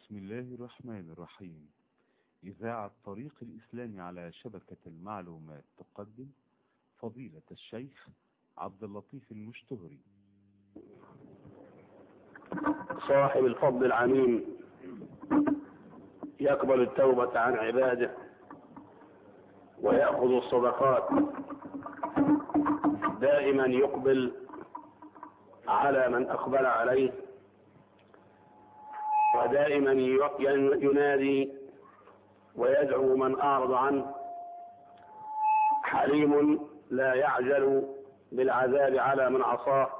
بسم الله الرحمن الرحيم إذاعة طريق الإسلام على شبكة المعلومات تقدم فضيلة الشيخ عبد اللطيف المشتهري صاحب الفضل العميم يقبل التوبة عن عباده ويأخذ الصدقات دائما يقبل على من أقبل عليه ودائما ينادي ويدعو من أعرض عنه حليم لا يعجل بالعذاب على من عصاه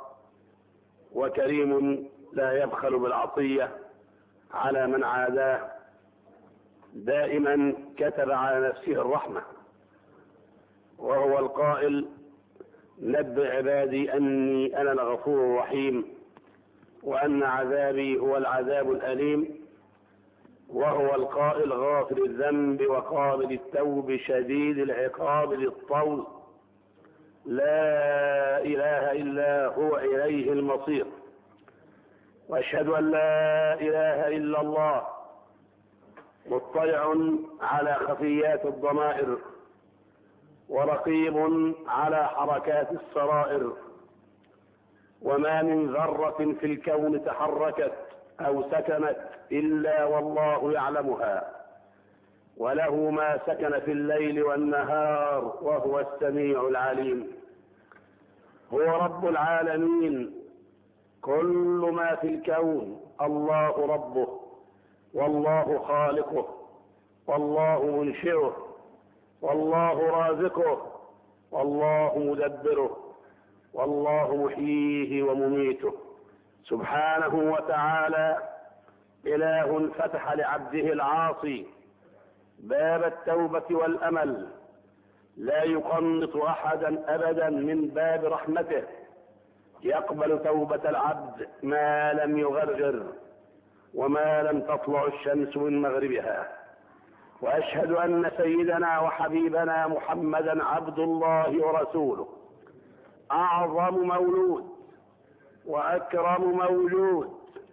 وكريم لا يبخل بالعطية على من عاداه دائما كتب على نفسه الرحمة وهو القائل نبئ عبادي أني أنا الغفور الرحيم وأن عذابي هو العذاب الأليم وهو القائل غافر الذنب وقابل التوب شديد العقاب للطول لا إله إلا هو إليه المصير وأشهد أن لا إله إلا الله مطلع على خفيات الضمائر ورقيب على حركات السرائر وما من ذرة في الكون تحركت أو سكنت إلا والله يعلمها وله ما سكن في الليل والنهار وهو السميع العليم هو رب العالمين كل ما في الكون الله ربه والله خالقه والله منشئه والله رازقه والله مدبره والله محييه ومميته سبحانه وتعالى إله فتح لعبده العاصي باب التوبة والأمل لا يقنط أحدا أبدا من باب رحمته يقبل توبة العبد ما لم يغرغر وما لم تطلع الشمس من مغربها وأشهد أن سيدنا وحبيبنا محمدا عبد الله ورسوله أعظم مولود وأكرم موجود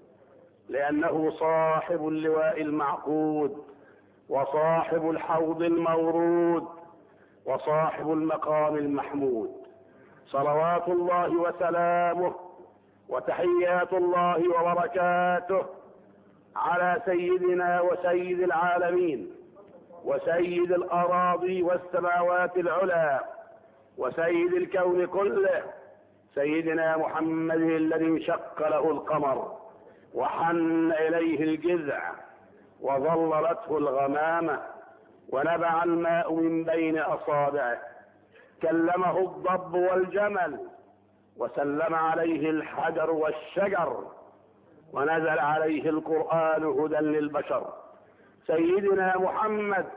لأنه صاحب اللواء المعقود وصاحب الحوض المورود وصاحب المقام المحمود صلوات الله وسلامه وتحيات الله وبركاته على سيدنا وسيد العالمين وسيد الأراضي والسماوات العلى وسيد الكون كله سيدنا محمد الذي انشق له القمر وحن إليه الجذع وظللته الغمامة ونبع الماء من بين أصابعه كلمه الضب والجمل وسلم عليه الحجر والشجر ونزل عليه القرآن هدى للبشر سيدنا محمد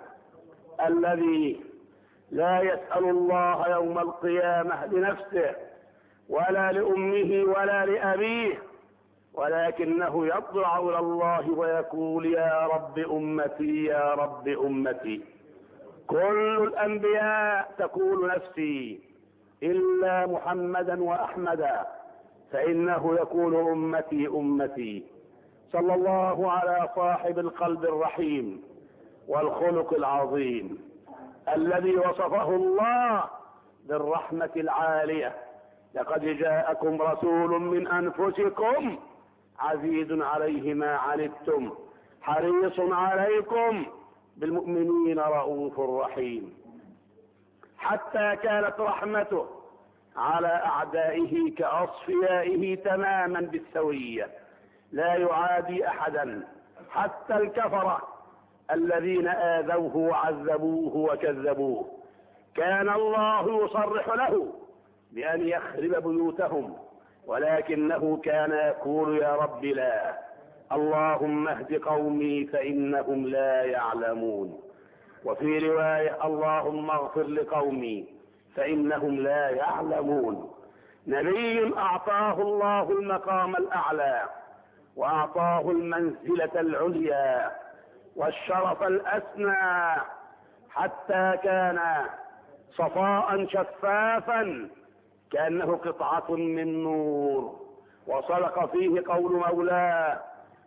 الذي لا يسأل الله يوم القيامة لنفسه ولا لأمه ولا لأبيه ولكنه يضرع إلى الله ويقول يا رب أمتي يا رب أمتي كل الأنبياء تقول نفسي إلا محمدا وأحمدا فإنه يقول أمتي أمتي صلى الله على صاحب القلب الرحيم والخلق العظيم الذي وصفه الله بالرحمة العالية لقد جاءكم رسول من أنفسكم عزيز عليه ما عنتم حريص عليكم بالمؤمنين رؤوف رحيم حتى كانت رحمته على أعدائه كأصفيائه تماما بالسوية لا يعادي أحدا حتى الكفرة الذين آذوه وعذبوه وكذبوه كان الله يصرح له بأن يخرب بيوتهم ولكنه كان يقول يا رب لا اللهم اهد قومي فإنهم لا يعلمون وفي رواية اللهم اغفر لقومي فإنهم لا يعلمون نبي أعطاه الله المقام الأعلى وأعطاه المنزلة العليا والشرف الأسنى حتى كان صفاء شفافا كأنه قطعة من نور وصدق فيه قول مولاه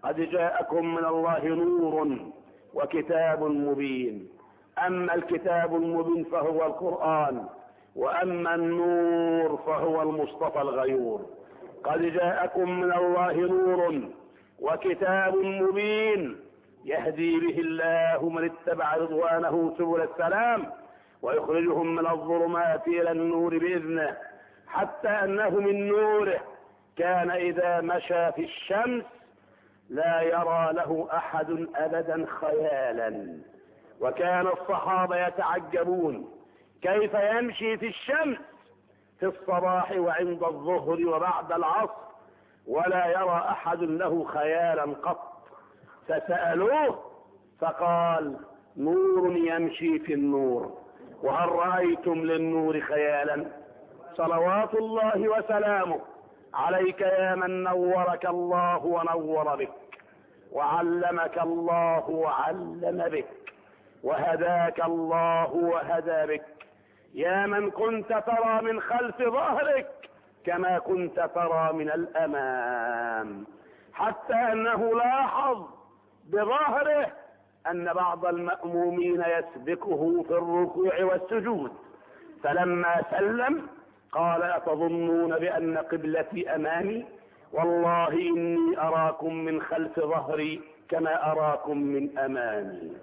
قد جاءكم من الله نور وكتاب مبين أما الكتاب المبين فهو القرآن وأما النور فهو المصطفى الغيور قد جاءكم من الله نور وكتاب مبين يهدي به الله من اتبع رضوانه سبل السلام ويخرجهم من الظلمات إلى النور بإذنه حتى أنه من نوره كان إذا مشى في الشمس لا يرى له أحد أبدا خيالا وكان الصحابة يتعجبون كيف يمشي في الشمس في الصباح وعند الظهر وبعد العصر ولا يرى أحد له خيالا قط فسألوه فقال نور يمشي في النور وهل رأيتم للنور خيالا صلوات الله وسلامه عليك يا من نورك الله ونور بك وعلمك الله وعلم بك وهداك الله وهدى بك يا من كنت ترى من خلف ظهرك كما كنت ترى من الأمام حتى أنه لاحظ بظهره أن بعض المأمومين يسبقه في الركوع والسجود فلما سلم قال أتظنون بأن قبلتي أمامي والله إني أراكم من خلف ظهري كما أراكم من أمامي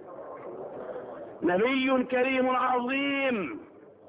نبي كريم عظيم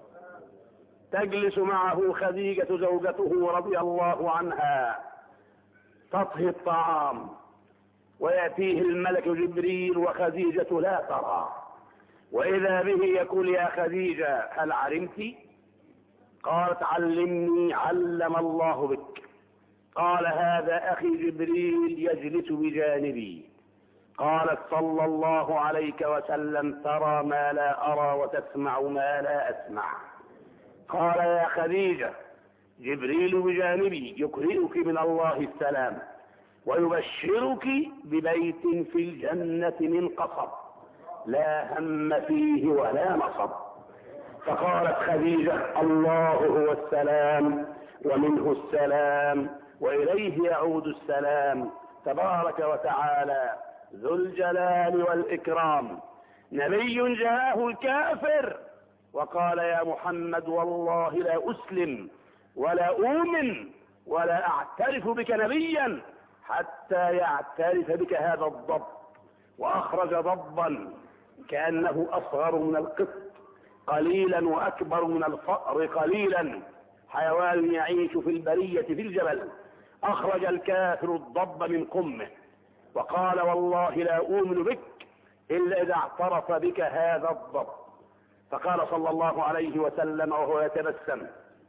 تجلس معه خديجة زوجته رضي الله عنها تطهي الطعام ويأتيه الملك جبريل وخديجة لا ترى وإذا به يقول يا خديجة هل علمت قالت علمني علم الله بك قال هذا أخي جبريل يجلس بجانبي قالت صلى الله عليك وسلم ترى ما لا أرى وتسمع ما لا أسمع قال يا خديجة جبريل بجانبي يقرئك من الله السلام ويبشرك ببيت في الجنة من قصب لا هم فيه ولا نصب فقالت خديجة الله هو السلام ومنه السلام وإليه يعود السلام تبارك وتعالى ذو الجلال والإكرام نبي جاءه الكافر وقال يا محمد والله لا أسلم ولا أؤمن ولا أعترف بك نبيا حتى يعترف بك هذا الضب وأخرج ضبا كأنه أصغر من القط قليلا وأكبر من الفأر قليلا حيوان يعيش في البرية في الجبل أخرج الكافر الضب من قمه وقال والله لا أؤمن بك إلا إذا اعترف بك هذا الضب فقال صلى الله عليه وسلم وهو يتبسم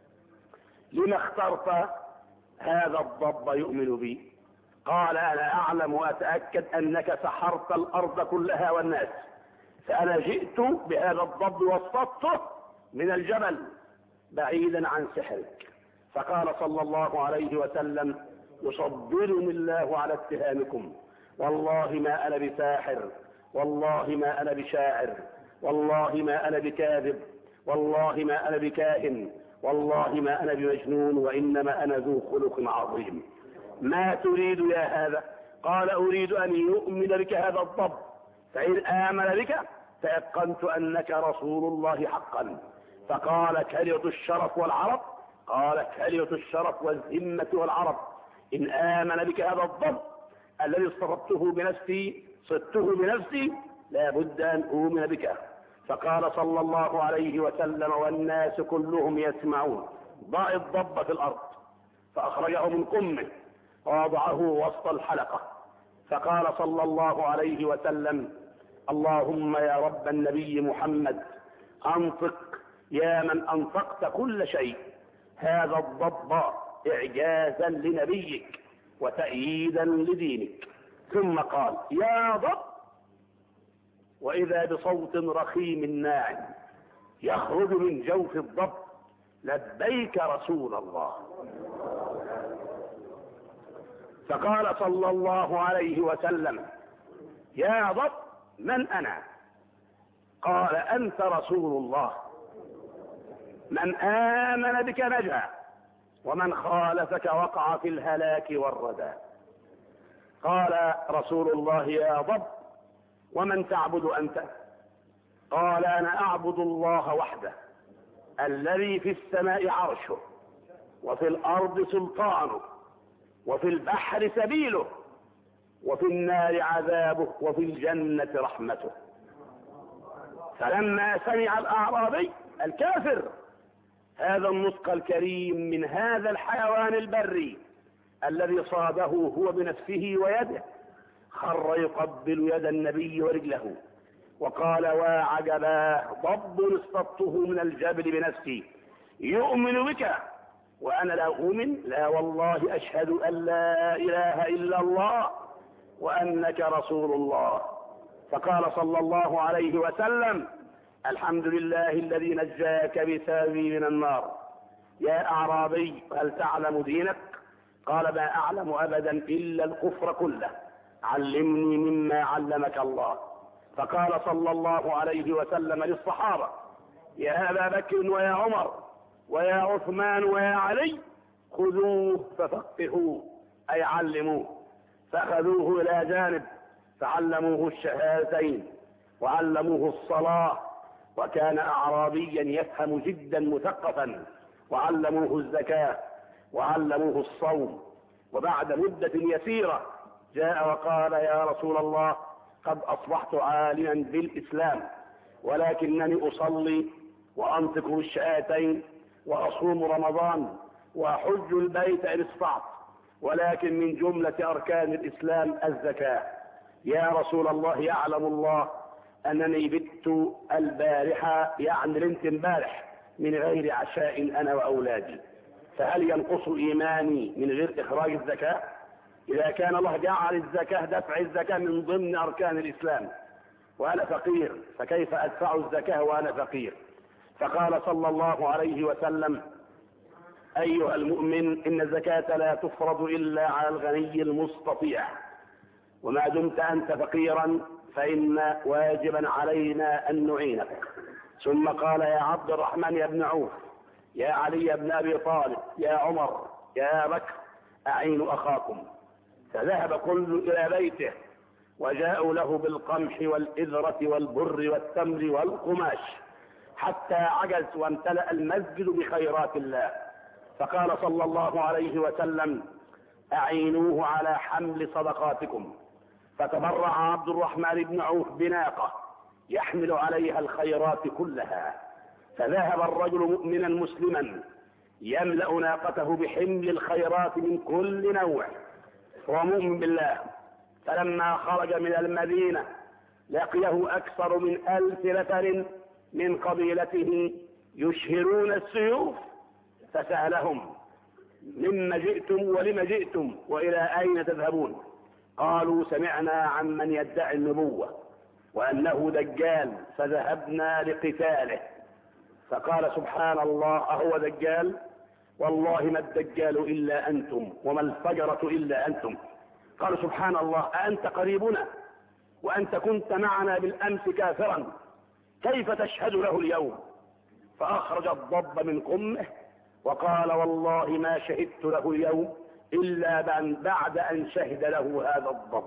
لما اخترت هذا الضب يؤمن بي قال أنا أعلم وأتأكد أنك سحرت الأرض كلها والناس فأنا جئت بهذا الضب وصفته من الجبل بعيدا عن سحرك فقال صلى الله عليه وسلم يصبرني الله على اتهامكم والله ما أنا بساحر والله ما أنا بشاعر والله ما أنا بكاذب والله ما أنا بكاهن والله ما أنا بمجنون وإنما أنا ذو خلق عظيم ما تريد يا هذا قال أريد أن يؤمن بك هذا الضب فإن آمن بك تيقنت أنك رسول الله حقا فقال كلمة الشرف والعرب قال كلمة الشرف والذمة والعرب إن آمن بك هذا الضب الذي اصطفدته بنفسي صدته بنفسي لا بد أن أؤمن بك فقال صلى الله عليه وسلم والناس كلهم يسمعون ضع الضب في الأرض فأخرجه من قمه ووضعه وسط الحلقة فقال صلى الله عليه وسلم اللهم يا رب النبي محمد أنطق يا من أنطقت كل شيء هذا الضب إعجازا لنبيك وتأييدا لدينك ثم قال يا ضب وإذا بصوت رخيم ناعم يخرج من جوف الضب لبيك رسول الله فقال صلى الله عليه وسلم يا ضب من أنا قال أنت رسول الله من آمن بك نجا ومن خالفك وقع في الهلاك والردى قال رسول الله يا ضب ومن تعبد أنت قال أنا أعبد الله وحده الذي في السماء عرشه وفي الأرض سلطانه وفي البحر سبيله وفي النار عذابه وفي الجنة رحمته فلما سمع الأعرابي الكافر هذا النطق الكريم من هذا الحيوان البري الذي صاده هو بنفسه ويده خر يقبل يد النبي ورجله وقال وعجبا ضب اصطدته من الجبل بنفسي يؤمن بك وأنا لا أؤمن لا والله أشهد أن لا إله إلا الله وأنك رسول الله فقال صلى الله عليه وسلم الحمد لله الذي نجاك بسببي من النار يا أعرابي هل تعلم دينك قال ما أعلم أبدا إلا الكفر كله علمني مما علمك الله فقال صلى الله عليه وسلم للصحابة يا أبا بكر ويا عمر ويا عثمان ويا علي خذوه ففقهوه أي علموه فأخذوه إلى جانب فعلموه الشهادتين وعلموه الصلاة وكان أعرابيا يفهم جدا مثقفا وعلموه الزكاة وعلموه الصوم وبعد مدة يسيرة جاء وقال يا رسول الله قد أصبحت عالما بالإسلام ولكنني أصلي وأنطق بالشهادتين وأصوم رمضان وأحج البيت إن استطعت ولكن من جملة أركان الإسلام الزكاة يا رسول الله يعلم الله أنني بت البارحة يعني نمت امبارح من غير عشاء أنا وأولادي فهل ينقص إيماني من غير إخراج الزكاة إذا كان الله جعل الزكاة دفع الزكاة من ضمن أركان الإسلام وأنا فقير فكيف أدفع الزكاة وأنا فقير فقال صلى الله عليه وسلم أيها المؤمن إن الزكاة لا تفرض إلا على الغني المستطيع وما دمت أنت فقيرا فإن واجبا علينا أن نعينك ثم قال يا عبد الرحمن يا ابن عوف يا علي بن أبي طالب يا عمر يا بكر أعينوا أخاكم فذهب كل إلى بيته وجاءوا له بالقمح والإذرة والبر والتمر والقماش حتى عجز وامتلأ المسجد بخيرات الله فقال صلى الله عليه وسلم أعينوه على حمل صدقاتكم فتبرع عبد الرحمن بن عوف بناقة يحمل عليها الخيرات كلها فذهب الرجل مؤمنا مسلما يملأ ناقته بحمل الخيرات من كل نوع ومؤمن بالله فلما خرج من المدينة لقيه أكثر من ألف نفر من قبيلته يشهرون السيوف فسألهم مما جئتم ولم جئتم وإلى أين تذهبون قالوا سمعنا عن من يدعي النبوة وأنه دجال فذهبنا لقتاله فقال سبحان الله أهو دجال والله ما الدجال إلا أنتم وما الفجرة إلا أنتم قالوا سبحان الله أأنت قريبنا وأنت كنت معنا بالأمس كافرا كيف تشهد له اليوم فأخرج الضب من قمه وقال والله ما شهدت له اليوم إلا بعد أن شهد له هذا الضب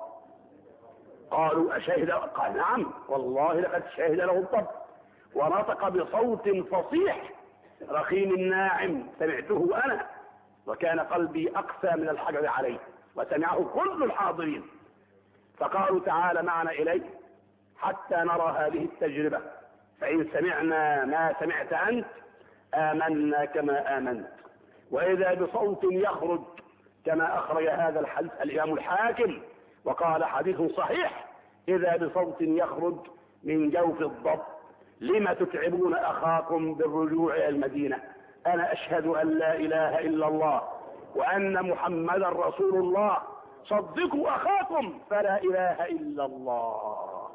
قالوا أشهد قال نعم والله لقد شهد له الضب ونطق بصوت فصيح رخيم ناعم سمعته أنا وكان قلبي أقسى من الحجر عليه وسمعه كل الحاضرين فقالوا تعالى معنا إليه حتى نرى هذه التجربة فإن سمعنا ما سمعت أنت آمنا كما آمنت وإذا بصوت يخرج كما أخرج هذا الحديث الإمام الحاكم وقال حديث صحيح إذا بصوت يخرج من جوف الضب لم تتعبون أخاكم بالرجوع إلى المدينة أنا أشهد أن لا إله إلا الله وأن محمدا رسول الله صدقوا أخاكم فلا إله إلا الله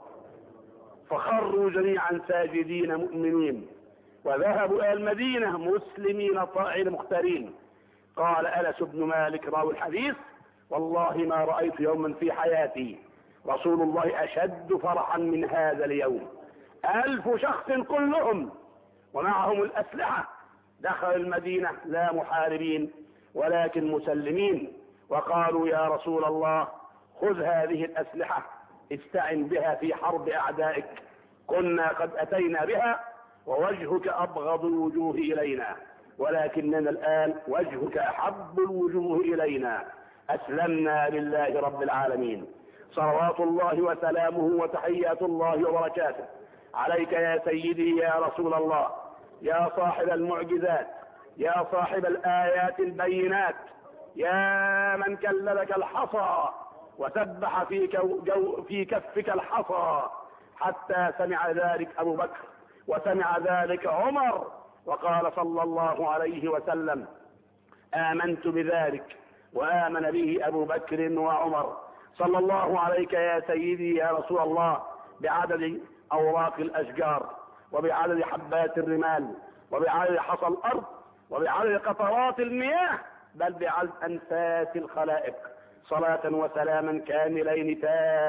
فخروا جميعا ساجدين مؤمنين وذهبوا إلى المدينة مسلمين طائعين مختارين قال أنس بن مالك راوي الحديث والله ما رأيت يوما في حياتي رسول الله أشد فرحا من هذا اليوم ألف شخص كلهم ومعهم الأسلحة دخلوا المدينة لا محاربين ولكن مسلمين وقالوا يا رسول الله خذ هذه الأسلحة استعن بها في حرب أعدائك كنا قد أتينا بها ووجهك أبغض الوجوه إلينا ولكننا الآن وجهك أحب الوجوه إلينا أسلمنا لله رب العالمين صلوات الله وسلامه وتحيات الله وبركاته عليك يا سيدي يا رسول الله يا صاحب المعجزات يا صاحب الآيات البينات يا من كللك الحصى وسبح في, كو جو في كفك الحصى حتى سمع ذلك أبو بكر وسمع ذلك عمر وقال صلى الله عليه وسلم آمنت بذلك وآمن به أبو بكر وعمر صلى الله عليك يا سيدي يا رسول الله بعدد أوراق الأشجار وبعدد حبات الرمال وبعدد حصى الأرض وبعدد قطرات المياه بل بعدد أنفاس الخلائق صلاة وسلاما كاملين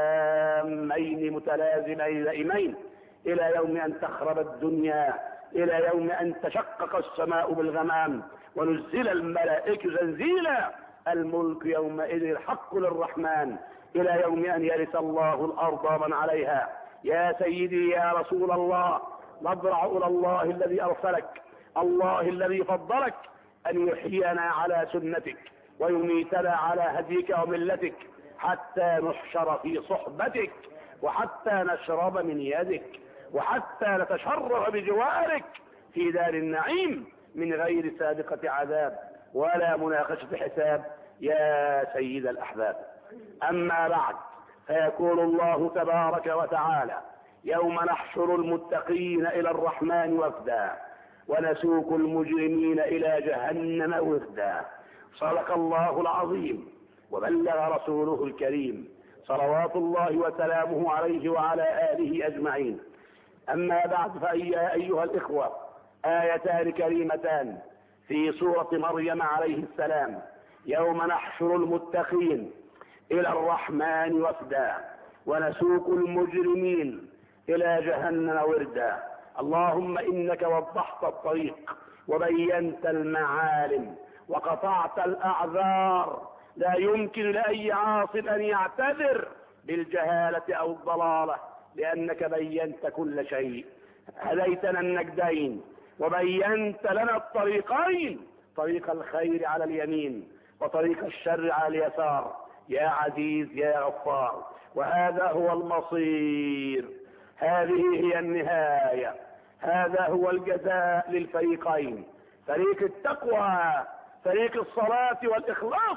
تامين متلازمين دائمين إلى يوم أن تخرب الدنيا إلى يوم أن تشقق السماء بالغمام ونزل الملائكة تنزيلا الملك يومئذ الحق للرحمن إلى يوم أن يرث الله الأرض ومن عليها يا سيدي يا رسول الله نضرع إلى الله الذي أرسلك الله الذي فضلك أن يحيينا على سنتك ويميتنا على هديك وملتك حتى نحشر في صحبتك وحتى نشرب من يدك وحتى نتشرف بجوارك في دار النعيم من غير سابقة عذاب ولا مناقشة حساب يا سيد الأحباب أما بعد فيقول الله تبارك وتعالى يوم نحشر المتقين إلى الرحمن وفدا ونسوق المجرمين إلى جهنم وردا صدق الله العظيم وبلغ رسوله الكريم صلوات الله وسلامه عليه وعلى آله أجمعين أما بعد فأيها أيها الإخوة آيتان كريمتان في سورة مريم عليه السلام يوم نحشر المتقين إلى الرحمن وفدا ونسوق المجرمين إلى جهنم وردا اللهم إنك وضحت الطريق وبينت المعالم وقطعت الأعذار لا يمكن لأي عاص أن يعتذر بالجهالة أو الضلالة لأنك بينت كل شيء هديتنا النجدين وبينت لنا الطريقين طريق الخير على اليمين وطريق الشر على اليسار يا عزيز يا غفار وهذا هو المصير هذه هي النهاية هذا هو الجزاء للفريقين فريق التقوى فريق الصلاة والإخلاص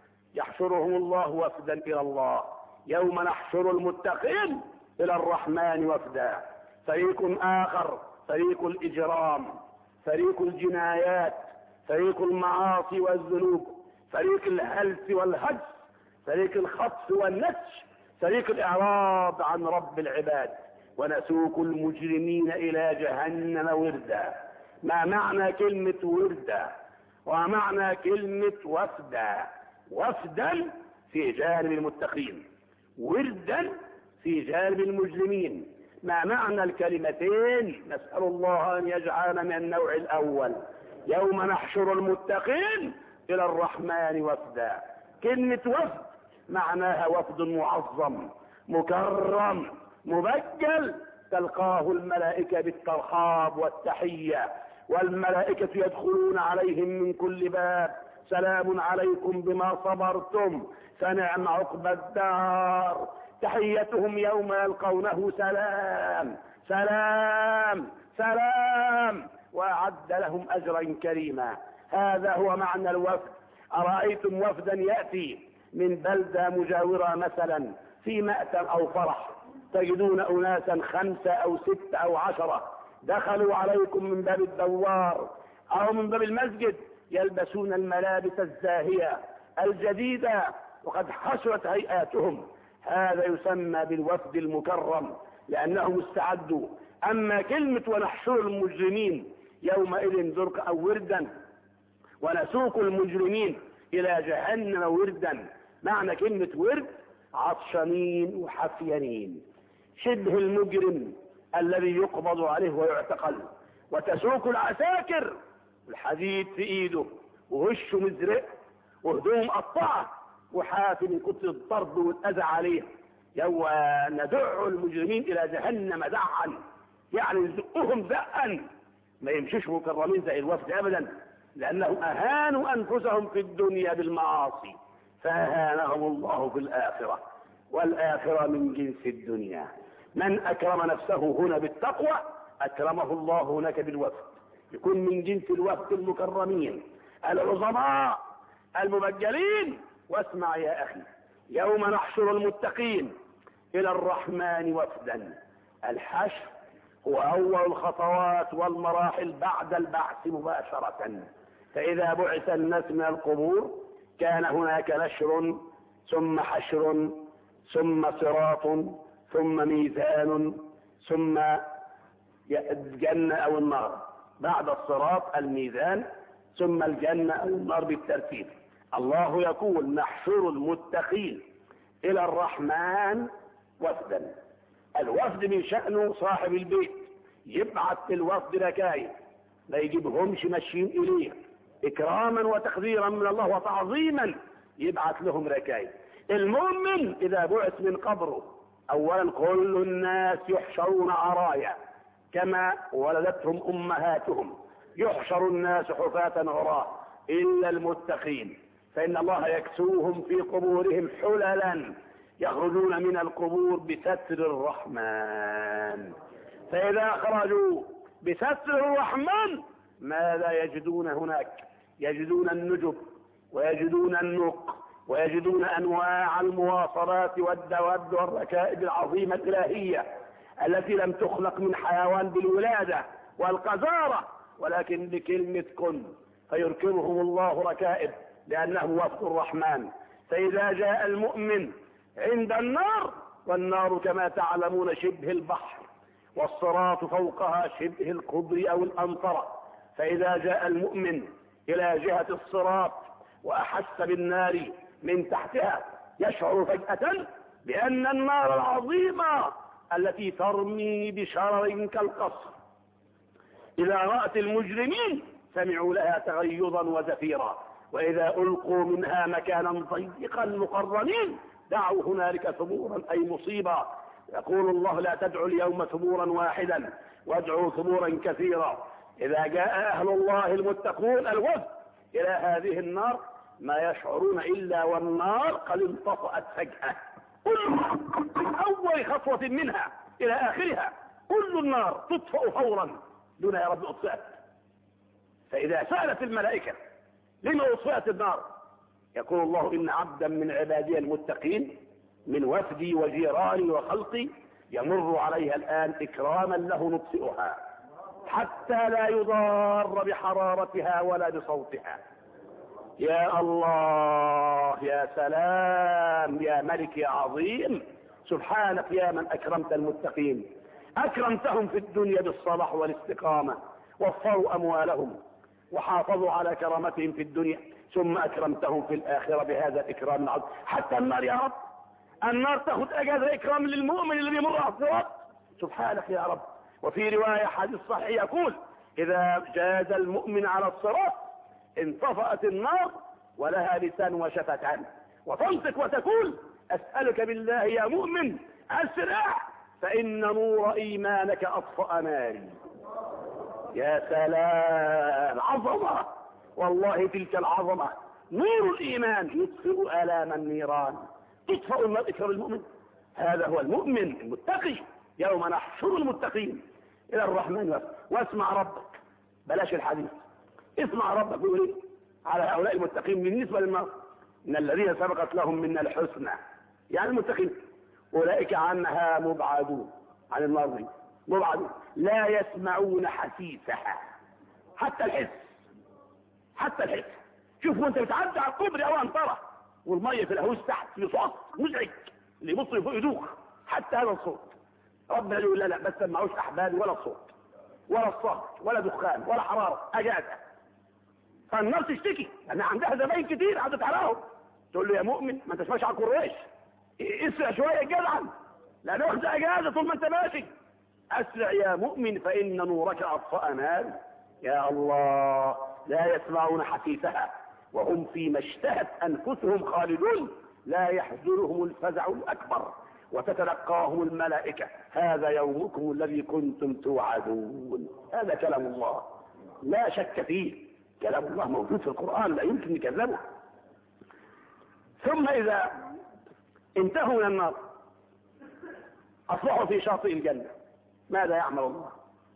يحشرهم الله وفدا إلى الله يوم نحشر المتقين إلى الرحمن وفدا فريق آخر فريق الإجرام فريق الجنايات فريق المعاصي والذنوب فريق الهلس والهجس فريق الخطف والنسج فريق الإعراض عن رب العباد ونسوق المجرمين إلى جهنم وردا ما معنى كلمة وردا ومعنى كلمة وفدا وفدا في جانب المتقين وردا في جانب المجرمين ما معنى الكلمتين نسأل الله أن يجعلنا من النوع الأول يوم نحشر المتقين إلى الرحمن وفدا كلمة وفد معناها وفد معظم مكرم مبجل تلقاه الملائكة بالترحاب والتحية والملائكة يدخلون عليهم من كل باب سلام عليكم بما صبرتم فنعم عقبى الدار تحيتهم يوم يلقونه سلام سلام سلام وأعد لهم أجرا كريما هذا هو معنى الوفد أرأيتم وفدا يأتي من بلدة مجاورة مثلا في مأتم أو فرح تجدون أناسا خمسة أو ستة أو عشرة دخلوا عليكم من باب الدوار أو من باب المسجد يلبسون الملابس الزاهية الجديدة وقد حشرت هيئاتهم هذا يسمى بالوفد المكرم لأنهم استعدوا أما كلمة ونحشر المجرمين يومئذ زرق أو وردا ونسوق المجرمين إلى جهنم وردا معنى كلمة ورد عطشانين وحفيانين شبه المجرم الذي يقبض عليه ويعتقل وتسوق العساكر الحديد في ايده ووشه مزرق وهدوم مقطعه وحافي من كتر الضرب والاذى عليه يوم ندع المجرمين الى جهنم دعا يعني نزقهم زقا ما يمشيش مكرمين زي الوفد ابدا لانهم اهانوا انفسهم في الدنيا بالمعاصي فاهانهم الله في الاخره والاخره من جنس الدنيا من اكرم نفسه هنا بالتقوى اكرمه الله هناك بالوفد يكون من جنس الوفد المكرمين العظماء المبجلين واسمع يا اخي يوم نحشر المتقين الى الرحمن وفدا الحشر هو اول الخطوات والمراحل بعد البعث مباشرة فاذا بعث الناس من القبور كان هناك نشر ثم حشر ثم صراط ثم ميزان ثم الجنة او النار بعد الصراط الميزان ثم الجنة او النار بالترتيب الله يقول نحشر المتقين الى الرحمن وفدا الوفد من شأنه صاحب البيت يبعث الوفد ركايب ما يجيبهمش ماشيين اليه اكراما وتقديرا من الله وتعظيما يبعث لهم ركايب المؤمن اذا بعث من قبره اولا كل الناس يحشرون عرايا كما ولدتهم امهاتهم يحشر الناس حفاة عراة الا المتقين فان الله يكسوهم في قبورهم حللا يخرجون من القبور بستر الرحمن فإذا خرجوا بستر الرحمن ماذا يجدون هناك يجدون النجب ويجدون النق ويجدون أنواع المواصلات والدواب والركائب العظيمة الإلهية التي لم تخلق من حيوان بالولادة والقذارة ولكن بكلمة كن فيركبهم الله ركائب لأنه وفد الرحمن فإذا جاء المؤمن عند النار والنار كما تعلمون شبه البحر والصراط فوقها شبه القبر او الانطرة فاذا جاء المؤمن الى جهة الصراط واحس بالنار من تحتها يشعر فجأة بان النار العظيمة التي ترمي بشرر كالقصر اذا رأت المجرمين سمعوا لها تغيظا وزفيرا واذا القوا منها مكانا ضيقا مقرنين دعوا هنالك ثبورا اي مصيبة يقول الله لا تدعوا اليوم ثبورا واحدا وادعوا ثبورا كثيرا اذا جاء اهل الله المتقون الوفد الى هذه النار ما يشعرون الا والنار قد انطفأت فجأة كل اول خطوة منها الى اخرها كل النار تطفأ فورا دون يا رب اطفأت فاذا سألت الملائكة لما اطفأت النار يقول الله إن عبدا من عبادي المتقين من وفدي وجيراني وخلقي يمر عليها الآن إكراما له نطفئها حتى لا يضار بحرارتها ولا بصوتها يا الله يا سلام يا ملك يا عظيم سبحانك يا من أكرمت المتقين أكرمتهم في الدنيا بالصلاح والاستقامة وفروا أموالهم وحافظوا على كرامتهم في الدنيا ثم اكرمتهم في الاخرة بهذا الاكرام العظيم حتى النار يا رب النار تاخذ اجازة اكرام للمؤمن الذي يمر على الصراط سبحانك يا رب وفي رواية حديث صحيح يقول اذا جاز المؤمن على الصراط انطفأت النار ولها لسان وشفتان وتنطق وتقول اسألك بالله يا مؤمن اسرع فان نور ايمانك اطفأ ناري يا سلام عظمه والله تلك العظمة نور الإيمان يطفئ آلام النيران تطفئ النار إكرام المؤمن هذا هو المؤمن المتقي يوم نحشر المتقين إلى الرحمن واسمع ربك بلاش الحديث اسمع ربك يقول على هؤلاء المتقين بالنسبة للنار إن الذين سبقت لهم من الحسنى يعني المتقين أولئك عنها مبعدون عن النار دي مبعدون لا يسمعون حسيسها حتى الحس حتى الحس شوف وانت بتعدي على الكوبري او انطره والميه في الهوس تحت في صوت مزعج اللي يبص فوق يدوخ حتى هذا الصوت ربنا يقول لا لا بس ما معوش احباب ولا صوت ولا الصهد ولا دخان ولا حراره اجازه فالنار تشتكي لان عندها زباين كتير عدت عليهم تقول له يا مؤمن ما انتش ماشي على الكوريش اسرع شويه جدعا لا ناخد اجازه طول ما انت ماشي اسرع يا مؤمن فان نورك اطفأ نار يا الله لا يسمعون حسيسها وهم فيما اشتهت أنفسهم خالدون لا يحزنهم الفزع الأكبر وتتلقاهم الملائكة هذا يومكم الذي كنتم توعدون هذا كلام الله لا شك فيه كلام الله موجود في القرآن لا يمكن نكذبه ثم إذا انتهوا من النار أصبحوا في شاطئ الجنة ماذا يعمل الله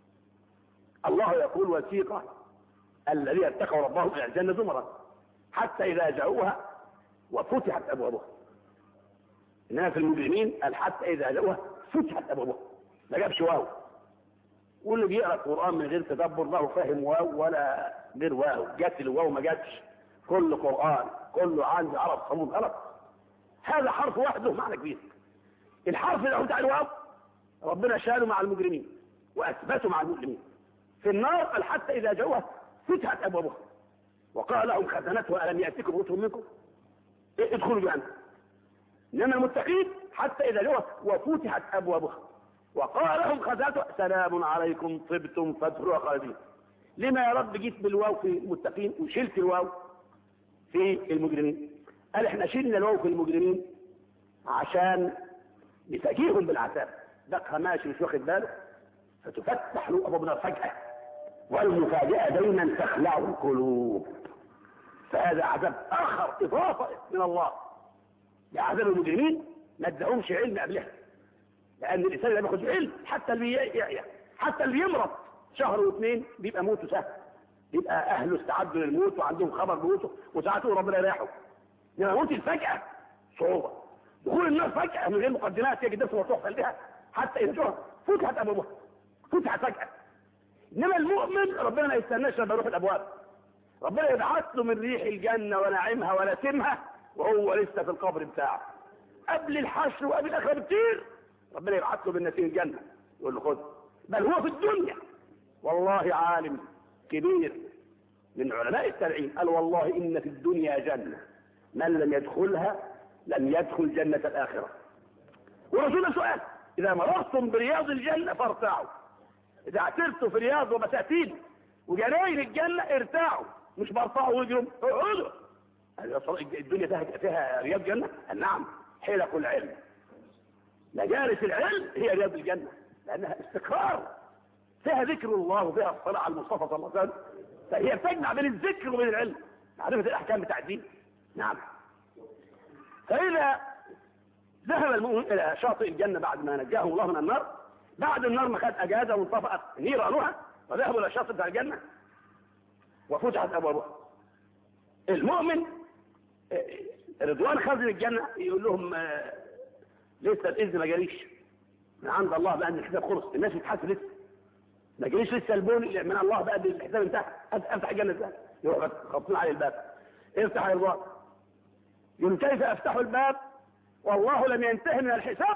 الله يقول وثيقة الذين اتقوا ربهم إلى الجنة زمرا حتى إذا جاءوها وفتحت أبوابها إنما في المجرمين قال حتى إذا جاءوها فتحت أبوابها ما جابش واو واللي بيقرأ القرآن من غير تدبر له فاهم واو ولا غير واو جت الواو ما جاتش كل قرآن كله عندي عرب صمود غلط هذا حرف واحد له معنى كبير الحرف اللي بتاع الواو ربنا شاله مع المجرمين واثبته مع المسلمين في النار قال حتى اذا جاءوها فتحت ابوابها وقال لهم خزنتها الم ياتكم رسل منكم ادخلوا جهنم انما المتقين حتى اذا جاءوها وفتحت ابوابها وقال لهم خزنتها سلام عليكم طبتم فادخلوا خالدين لما يا رب جيت بالواو في المتقين وشلت الواو في المجرمين قال احنا شلنا الواو في المجرمين عشان نفاجئهم بالعذاب دقها ماشي مش واخد باله فتفتح له ابواب النار فجاه والمفاجاه دايما تخلع القلوب فهذا عذاب اخر اضافه من الله لعذاب المجرمين ما ادعهمش علم قبلها لان الانسان اللي بياخد علم حتى اللي بي... حتى اللي يمرض شهر واثنين بيبقى موته سهل يبقى اهله استعدوا للموت وعندهم خبر بموته وساعات ربنا يريحه انما موت الفجأة صعوبة دخول النار فجأة من غير مقدمات يجد نفسه مفتوح قلبها حتى يرجوها فتحت ابوابها فتحت فجأة انما المؤمن ربنا ما يستناش لما يروح الابواب ربنا يبعث له من ريح الجنة ونعيمها ونسمها وهو لسه في القبر بتاعه قبل الحشر وقبل الاخره بكتير ربنا يبعث له بالنسيم الجنة يقول له خد بل هو في الدنيا والله عالم كبير من علماء التابعين قال والله إن في الدنيا جنة من لم يدخلها لم يدخل جنة الآخرة ورسول سؤال إذا مررتم برياض الجنة فارتاعوا إذا اعترتوا في رياض وبساتين وجناين الجنة ارتاعوا مش برفعوا ويجروا اقعدوا الدنيا فيها فيها رياض جنة نعم حلق العلم مجالس العلم هي رياض الجنة لأنها استقرار فيها ذكر الله وفيها الصلاة على المصطفى صلى الله عليه وسلم فهي بتجمع بين الذكر وبين العلم معرفة الأحكام بتاع الدين نعم فإذا ذهب المؤمن إلى شاطئ الجنة بعد ما نجاه الله من النار بعد النار ما خد أجازة وانطفأت نيرانها وذهبوا إلى شاطئ بتاع الجنة وفتحت أبوابها المؤمن رضوان خزن الجنة يقول لهم لسه الإذن ما جاليش من عند الله بقى ان الحساب خلص الناس بتحاسب لسه ما جاليش لسه البون من الله بقى الحساب انتهى افتح الجنه ازاي يروح خبطين على الباب افتح يا رضوان يقول كيف افتح الباب والله لم ينتهي من الحساب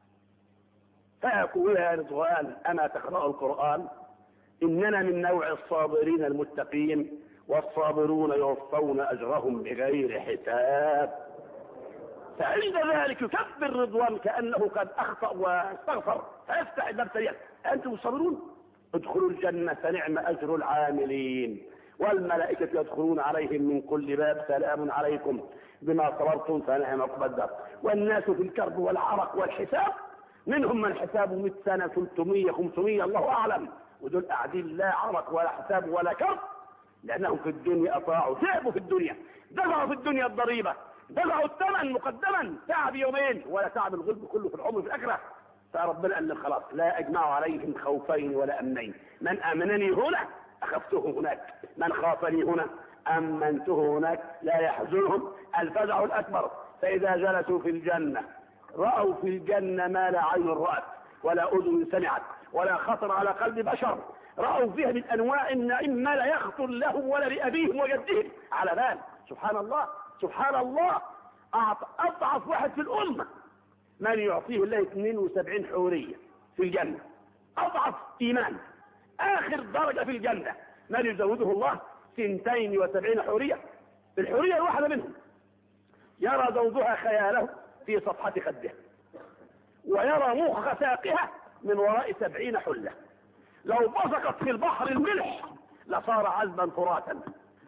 فيقول يا رضوان اما تقرا القران اننا من نوع الصابرين المتقين والصابرون يوفون اجرهم بغير حساب فعند ذلك يكبر رضوان كأنه قد أخطأ واستغفر فيفتح الباب سريعا أنتم صابرون ادخلوا الجنة فنعم أجر العاملين والملائكة يدخلون عليهم من كل باب سلام عليكم بما صبرتم فنعم عقبى الدار والناس في الكرب والعرق والحساب منهم من حسابه 100 سنة 300 500 الله أعلم ودول قاعدين لا عرق ولا حساب ولا كرب لأنهم في الدنيا أطاعوا تعبوا في الدنيا دفعوا في الدنيا الضريبة دفعوا الثمن مقدما تعب يومين ولا تعب الغلب كله في العمر في الاخره فربنا قال خلاص لا اجمع عليهم خوفين ولا امنين من امنني هنا اخفته هناك من خافني هنا امنته هناك لا يحزنهم الفزع الاكبر فاذا جلسوا في الجنه راوا في الجنه ما لا عين رات ولا اذن سمعت ولا خطر على قلب بشر راوا فيها من انواع النعيم ما لا يخطر لهم ولا لابيهم وجدهم على بال سبحان الله سبحان الله اضعف واحد في الامة من يعطيه الله 72 حورية في الجنة اضعف ايمان اخر درجة في الجنة من يزوده الله 72 حورية الحورية الواحدة منهم يرى زوجها خياله في صفحة خده ويرى مخ ساقها من وراء سبعين حلة لو بصقت في البحر الملح لصار عذبا فراتا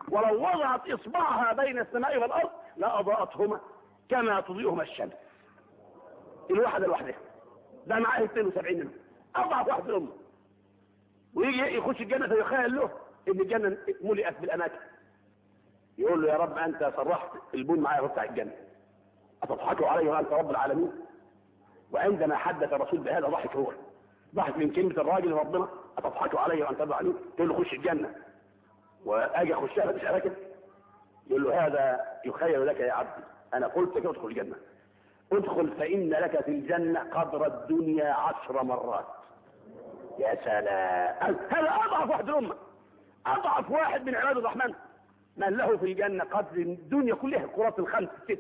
ولو وضعت إصبعها بين السماء والأرض لأضاءتهما كما تضيئهما الشمس الواحدة لوحدها ده معاه 72 منهم أضعف واحد في الأمة ويجي يخش الجنة فيخيل له إن الجنة ملئت بالأماكن يقول له يا رب أنت صرحت البون معايا بتاع الجنة أتضحكوا علي وأنت رب العالمين وعندما حدث الرسول بهذا ضحك هو ضحك من كلمة الراجل ربنا أتضحكوا علي وأنت رب العالمين تقول له خش الجنة وأجي أخشها مش أراكب يقول له هذا يخيل لك يا عبدي أنا قلت لك ادخل الجنة ادخل فإن لك في الجنة قدر الدنيا عشر مرات يا سلام هذا أضعف واحد الأمة أضعف واحد من عباد الرحمن من له في الجنة قدر الدنيا كلها الكرات الخمس ست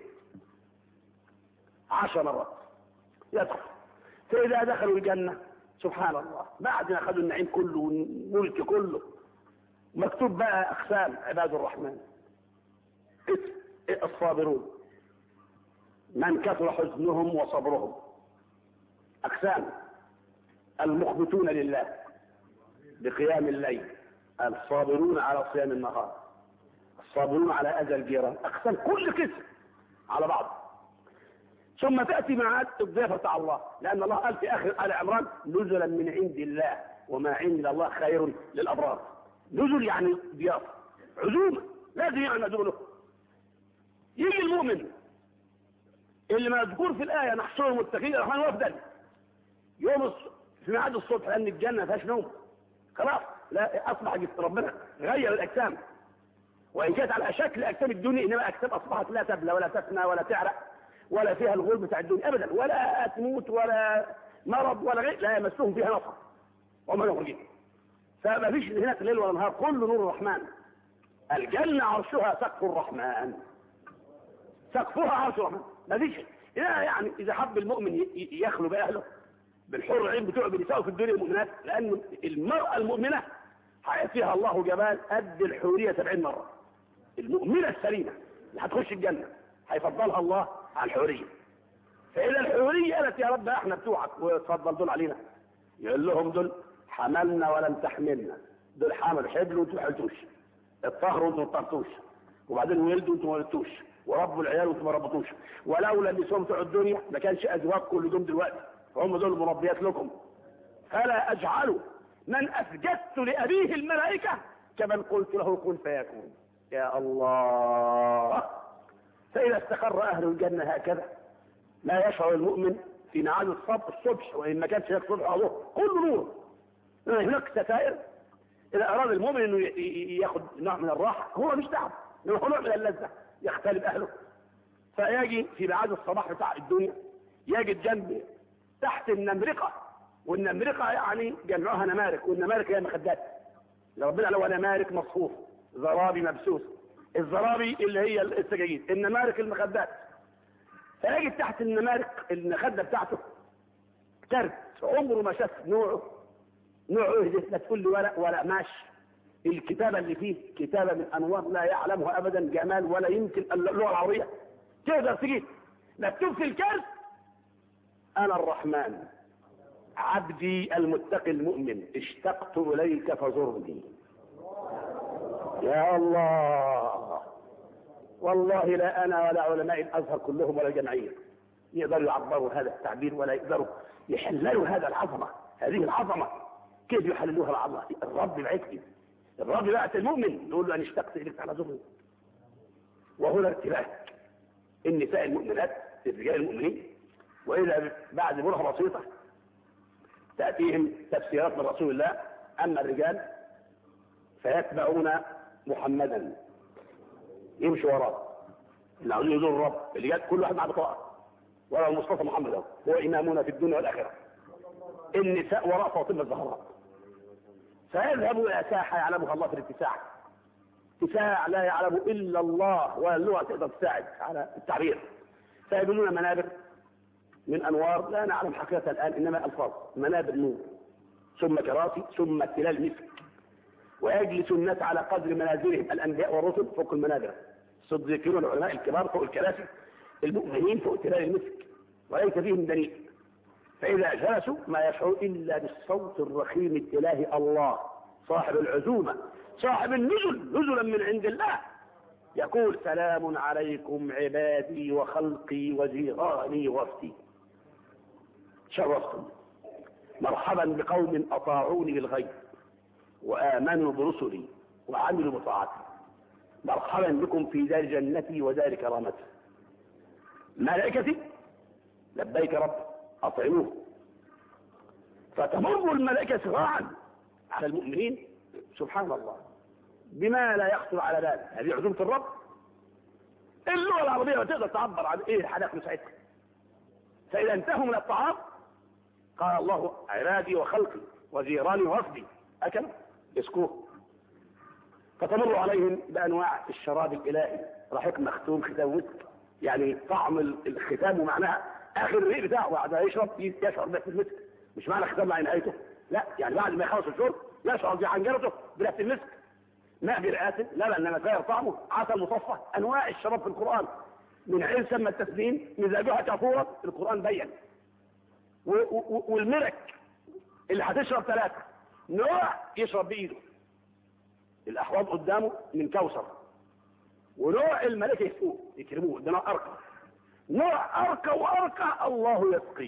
عشر مرات يدخل فإذا دخلوا الجنة سبحان الله بعد ما أخذوا النعيم كله والملك كله مكتوب بقى أقسام عباد الرحمن الصابرون من كثر حزنهم وصبرهم أقسام المخبتون لله بقيام الليل الصابرون على صيام النهار الصابرون على أذى الجيران أقسام كل قسم على بعض ثم تأتي معاد الضيافة بتاع الله لأن الله قال في آخر آل عمران نزلا من عند الله وما عند الله خير للأبرار نزل يعني ضيافة عزومة لازم يعني عزومة له يجي المؤمن اللي مذكور في الآية نحصر المتقين الرحمن وفدا يوم في ميعاد الصبح لأن الجنة ما فيهاش نوم خلاص لا أصبح جسم ربنا غير الأجسام وإن كانت على شكل أجسام الدنيا إنما أجسام أصبحت لا تبلى ولا تفنى ولا تعرق ولا فيها الغول بتاع الدنيا أبدا ولا تموت ولا مرض ولا غير لا يمسهم فيها نصر وما يخرجين فما فيش هناك ليل ولا نهار كل نور الرحمن الجنة عرشها سقف الرحمن سقفها عرش الرحمن ما فيش يعني إذا حب المؤمن يخلو بأهله بالحر عين بتوع بنسائه في الدنيا المؤمنات لأن المرأة المؤمنة هيأتيها الله جمال قد الحورية 70 مرة المؤمنة السليمة اللي هتخش الجنة هيفضلها الله على الحورية فإذا الحورية قالت يا رب احنا بتوعك وتفضل دول علينا يقول لهم دول حملنا ولم تحملنا دول حمل حبل وانتوا ما حملتوش الطهر وانتوا ما طهرتوش وبعدين ولدوا وانتوا ما ولدتوش وربوا العيال وانتوا ما ربطوش ولولا النسوان بتوع الدنيا ما كانش ازواجكم اللي جم دلوقتي هم دول مربيات لكم فلا اجعل من اسجدت لابيه الملائكه كمن قلت له كن فيكون يا الله فاذا استقر اهل الجنه هكذا لا يشعر المؤمن في نعال الصبح الصبح وان ما كانش هناك صبح او كل نور هناك ستائر اذا اراد المؤمن انه ياخذ نوع من الراحه هو مش تعب هو نوع من اللذه يختلف اهله فيجي في بعاد الصباح بتاع الدنيا يجد جنب تحت النمرقة والنمرقة يعني جمعها نمارك والنمارك هي مخدات ربنا لو نمارك مصفوف زرابي مبسوس الزرابي اللي هي السجاجيد النمارك المخدات فيجد تحت النمارك المخدة بتاعته كرت عمره ما شاف نوعه نوعه ايه ده لا تقول لي ولا ولا ماشي الكتابة اللي فيه كتابة من أنوار لا يعلمها أبدا جمال ولا يمكن اللغة العربية تقدر تجيب مكتوب في الكرت أنا الرحمن عبدي المتقي المؤمن اشتقت إليك فزرني يا الله والله لا أنا ولا علماء الأزهر كلهم ولا الجمعية يقدروا يعبروا هذا التعبير ولا يقدروا يحللوا هذا العظمة هذه العظمة كيف يحللوها العظمة الرب بعتني الرب بعت المؤمن يقول له أنا اشتقت إليك على زرني وهنا ارتباك النساء المؤمنات الرجال المؤمنين وإذا بعد مرة بسيطة تأتيهم تفسيرات من رسول الله أما الرجال فيتبعون محمدا يمشي وراه اللي عاوزين يزوروا الرب اللي جات كل واحد مع بطاقة ورا المصطفى محمد هو هو إمامنا في الدنيا والآخرة النساء وراء فاطمة الزهراء فيذهبوا إلى ساحة يعلمها الله في الاتساع اتساع لا يعلم إلا الله ولا اللغة تقدر تساعد على التعبير فيبنون منابر من انوار لا نعلم حقيقه الان انما الفاظ منابر نور ثم كراسي ثم تلال مسك ويجلس الناس على قدر منازلهم الانبياء والرسل فوق المنابر الصديقين والعلماء الكبار فوق الكراسي المؤمنين فوق تلال المسك وليس فيهم دليل فاذا جلسوا ما يشعروا الا بالصوت الرخيم الالهي الله صاحب العزومة صاحب النزل نزلا من عند الله يقول سلام عليكم عبادي وخلقي وجيراني وفدي شرفتم مرحبا بقوم أطاعوني بالغيب وآمنوا برسلي وعملوا بطاعتي مرحبا بكم في دار جنتي ودار كرامتي ملائكتي لبيك رب أطعموه فتمر الملائكة سراعا على المؤمنين سبحان الله بما لا يخطر على بال هذه عزومة الرب اللغة العربية تقدر تعبر عن ايه الحدث بتاعتها فإذا انتهوا من الطعام قال الله عبادي وخلقي وجيراني وفدي أكلوا يسكوه فتمر عليهم بأنواع الشراب الإلهي رحيق مختوم ختام مسك يعني طعم الختام ومعناها آخر الريق بتاعه بعد ما يشرب يشعر بنفس المسك مش معنى ختام مع نهايته لا يعني بعد ما يخلص الشرب يشعر بحنجرته بنفس المسك ماء برئاسه لا انما غير طعمه عسل مصفى انواع الشراب في القران من عين سمى التسليم مزاجها كافورا القران بين والمرك اللي هتشرب ثلاثه نوع يشرب بايده الاحواض قدامه من كوثر ونوع الملائكه يسقوه يكرموه ده نوع ارقى نوع ارقى وارقى الله يسقيه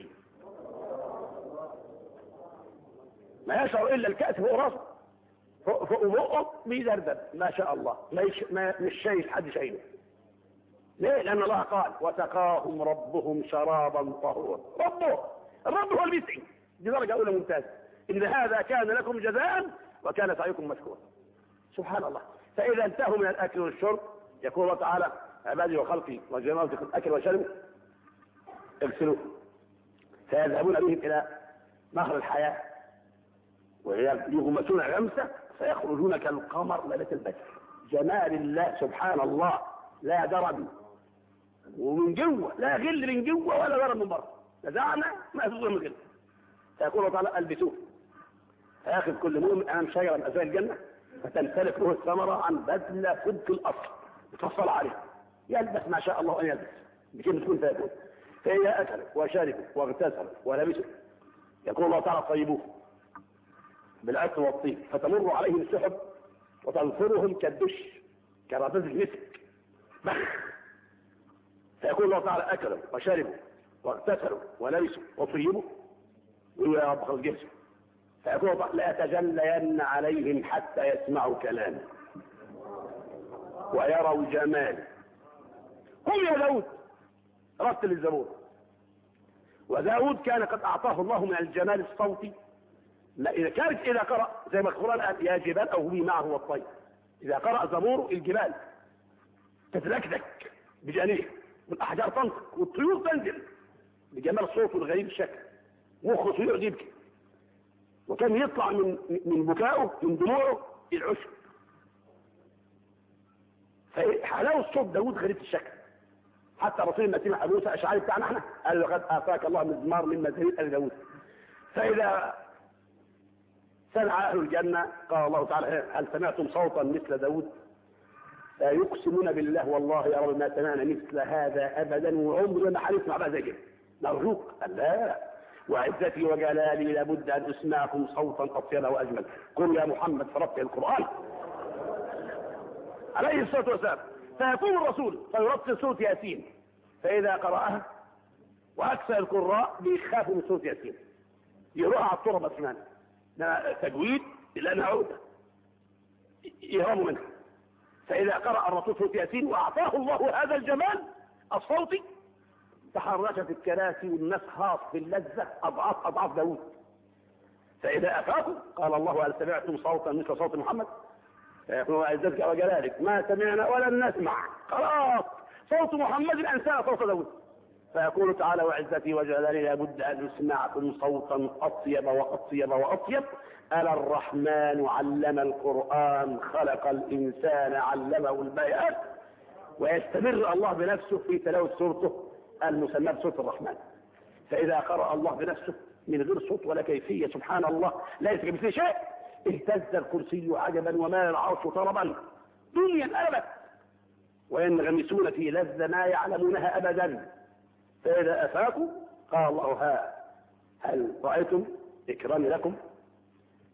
ما يشعر الا الكاس فوق راسه فوق بقه بيدردب ما شاء الله ما, يش... ما مش شايف حد شايله ليه لان الله قال وسقاهم ربهم شرابا طهورا ربه الرب هو المسعي دي درجه اولى ممتازه ان هذا كان لكم جزاء وكان سعيكم مشكورا سبحان الله فاذا انتهوا من الاكل والشرب يقول الله تعالى عبادي وخلقي وجماعتي الاكل والشرب اغسلوه فيذهبون بهم الى نهر الحياه ويغمسون غمسه فيخرجون كالقمر ليلة البدر جمال الله سبحان الله لا درن ومن جوه لا غل من جوه ولا درن من بره نزعنا ما يفوز من غل فيقول الله تعالى البسوه فياخذ كل مؤمن امام شجره من ازواج الجنه فتنسلك له الثمره عن بدله صدق الاصل يتفصل عليه يلبس ما شاء الله ان يلبس بكلمه تكون فيكون فاذا اكل وشرب واغتسل ولبس يقول الله تعالى طيبوه بالعطر والطيب فتمر عليهم السحب وتنصرهم كالدش كرابز المسك بخ فيقول الله تعالى اكلوا وشربوا واغتسلوا ولبسوا وطيبوا ويقول يا رب خذ جسم فيقول الله لا تجلين عليهم حتى يسمعوا كلامي ويروا جمالي هم يا داود رتل الزبور وداود كان قد اعطاه الله من الجمال الصوتي لا إذا كانت إذا قرأ زي ما القرآن قال يا جبال أو هوي معه والطير إذا قرأ زبور الجبال تتلكلك بجانيه والأحجار تنطق والطيور تنزل بجمال صوته الغريب الشكل مخه طيور يبكي وكان يطلع من من بكائه من دموعه العشب فحلاوه الصوت داوود غريب الشكل حتى رسول الله سمع ابو موسى اشعري بتاعنا احنا قال لقد اتاك الله مزمار من مزامير ال داوود فاذا سمع أهل الجنة قال الله تعالى هل سمعتم صوتا مثل داود لا يقسمون بالله والله يا رب ما سمعنا مثل هذا أبدا وعمرنا ما هنسمع بقى زي كده نرجوك قال لا وعزتي وجلالي لابد أن أسمعكم صوتا أطيب وأجمل قل يا محمد فرقت القرآن عليه الصلاة والسلام فيقوم الرسول فيرتل صوت ياسين فإذا قرأها وأكثر القراء بيخافوا من صوت ياسين يروح على الطرب أسنان ده تجويد لأنها عودة يهرموا منها فإذا قرأ الرسول سورة ياسين وأعطاه الله هذا الجمال الصوتي تحركت الكراسي والناس خاص باللذة أضعاف أضعاف داوود فإذا أفاقوا قال الله هل سمعتم صوتا مثل صوت محمد فيقول عزتك وجلالك ما سمعنا ولن نسمع خلاص صوت محمد أنسى صوت داوود فيقول تعالى وعزتي وجلالي لابد أن نسمعكم صوتا أطيب وأطيب وأطيب ألا الرحمن علم القرآن خلق الإنسان علمه البيان ويستمر الله بنفسه في تلاوة سورته المسمى بسورة الرحمن فإذا قرأ الله بنفسه من غير صوت ولا كيفية سبحان الله ليس كمثله شيء اهتز الكرسي عجبا ومال العرش طربا دنيا أبدا وينغمسون في لذة ما يعلمونها أبدا فإذا أفاقوا قال الله ها هل رأيتم إكرامي لكم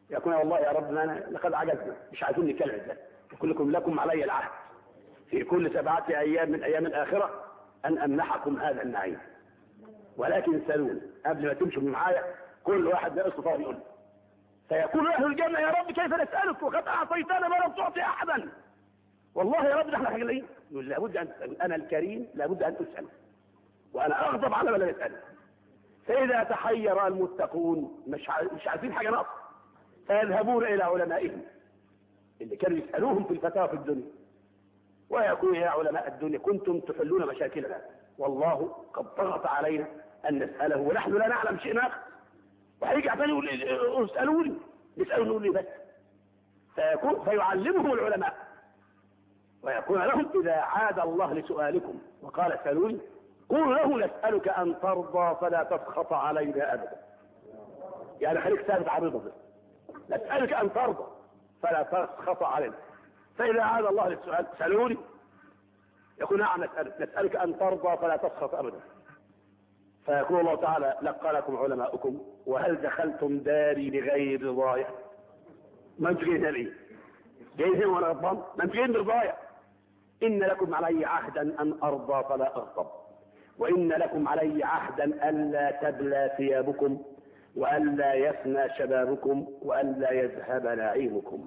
يقول والله يا رب أنا لقد عجزنا مش عايزين نتكلم ازاي كلكم لكم علي العهد في كل سبعة أيام من أيام الآخرة أن أمنحكم هذا النعيم ولكن سألون قبل ما تمشوا معايا كل واحد لا يستطيع يقول فيقول أهل الجنة يا رب كيف نسألك وقد أعطيتنا ما لم تعطي أحدا والله يا رب نحن حاجلين يقول لابد أن تسأل أنا الكريم لابد أن أسأل وأنا أغضب على من لا يسأل فإذا تحير المتقون مش مش عارفين حاجة ناقصة فيذهبون إلى علمائهم اللي كانوا يسألوهم في الفتاوى في الدنيا ويقول يا علماء الدنيا كنتم تحلون مشاكلنا والله قد ضغط علينا أن نسأله ونحن لا نعلم شيء آخر وهيجي عشان يقول اسألوني نسأله نقول لي بس فيكون فيعلمهم العلماء ويقول لهم إذا عاد الله لسؤالكم وقال اسألوني قولوا له نسألك أن ترضى فلا تسخط علينا أبدا يعني خليك ثابت عريضة نسألك أن ترضى فلا تسخط علينا فإذا عاد الله للسؤال سألوني يقول نعم نسألك نسألك أن ترضى فلا تسخط أبدا فيقول الله تعالى لقى لكم علماؤكم وهل دخلتم داري بغير رضايا ما انتوا جايين ليه جايين هنا وانا غضبان ما انتوا جايين برضايا ان لكم علي عهدا ان ارضى فلا اغضب وان لكم علي عهدا الا تبلى ثيابكم والا يفنى شبابكم والا يذهب نعيمكم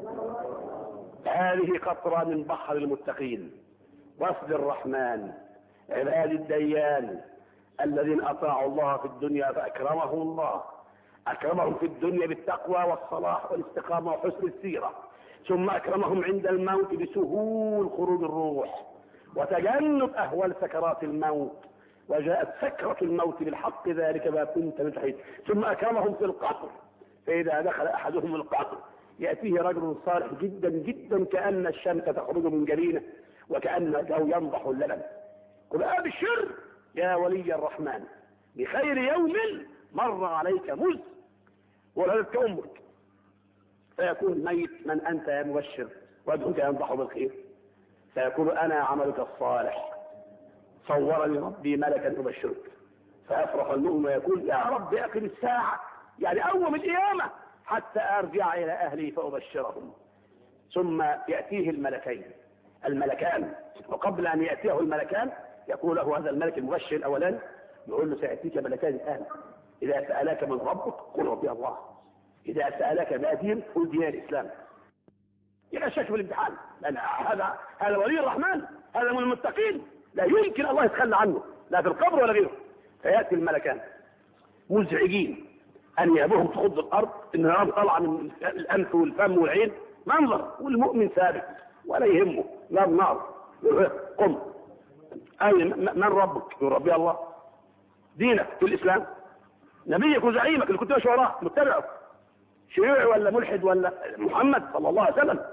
هذه قطرة من بحر المتقين وفد الرحمن عباد الديان الذين أطاعوا الله في الدنيا فأكرمهم الله أكرمهم في الدنيا بالتقوى والصلاح والاستقامة وحسن السيرة ثم أكرمهم عند الموت بسهول خروج الروح وتجنب أهوال سكرات الموت وجاءت سكرة الموت بالحق ذلك ما كنت من تحيط ثم أكرمهم في القصر فإذا دخل أحدهم القصر يأتيه رجل صالح جدا جدا كأن الشمس تخرج من جبينه وكأن الجو ينضح اللبن قل أبشر يا ولي الرحمن بخير يوم مر عليك مز ولدتك أمك فيكون ميت من أنت يا مبشر وادعوك ينضح بالخير فيقول أنا عملك الصالح صورني ربي ملكا أبشرك فيفرح المؤمن ويقول يا رب أقم الساعة يعني أول القيامة حتى أرجع إلى أهلي فأبشرهم ثم يأتيه الملكين الملكان وقبل أن يأتيه الملكان يقول له هذا الملك المبشر الأولاني يقول له سيأتيك ملكان الآن إذا سألك من ربك قل ربي الله إذا سألك ما دين قل دين الإسلام يبقى شك في الامتحان لأن هذا هذا ولي الرحمن هذا من المتقين لا يمكن الله يتخلى عنه لا في القبر ولا غيره فيأتي الملكان مزعجين أن يابهم تخض الأرض إن النار طالعة من الأنف والفم والعين منظر والمؤمن ثابت ولا يهمه لا النار قم أي من ربك يقول ربي الله دينك في الإسلام نبيك وزعيمك اللي كنت ماشي وراه متبعه شيوعي ولا ملحد ولا محمد صلى الله عليه وسلم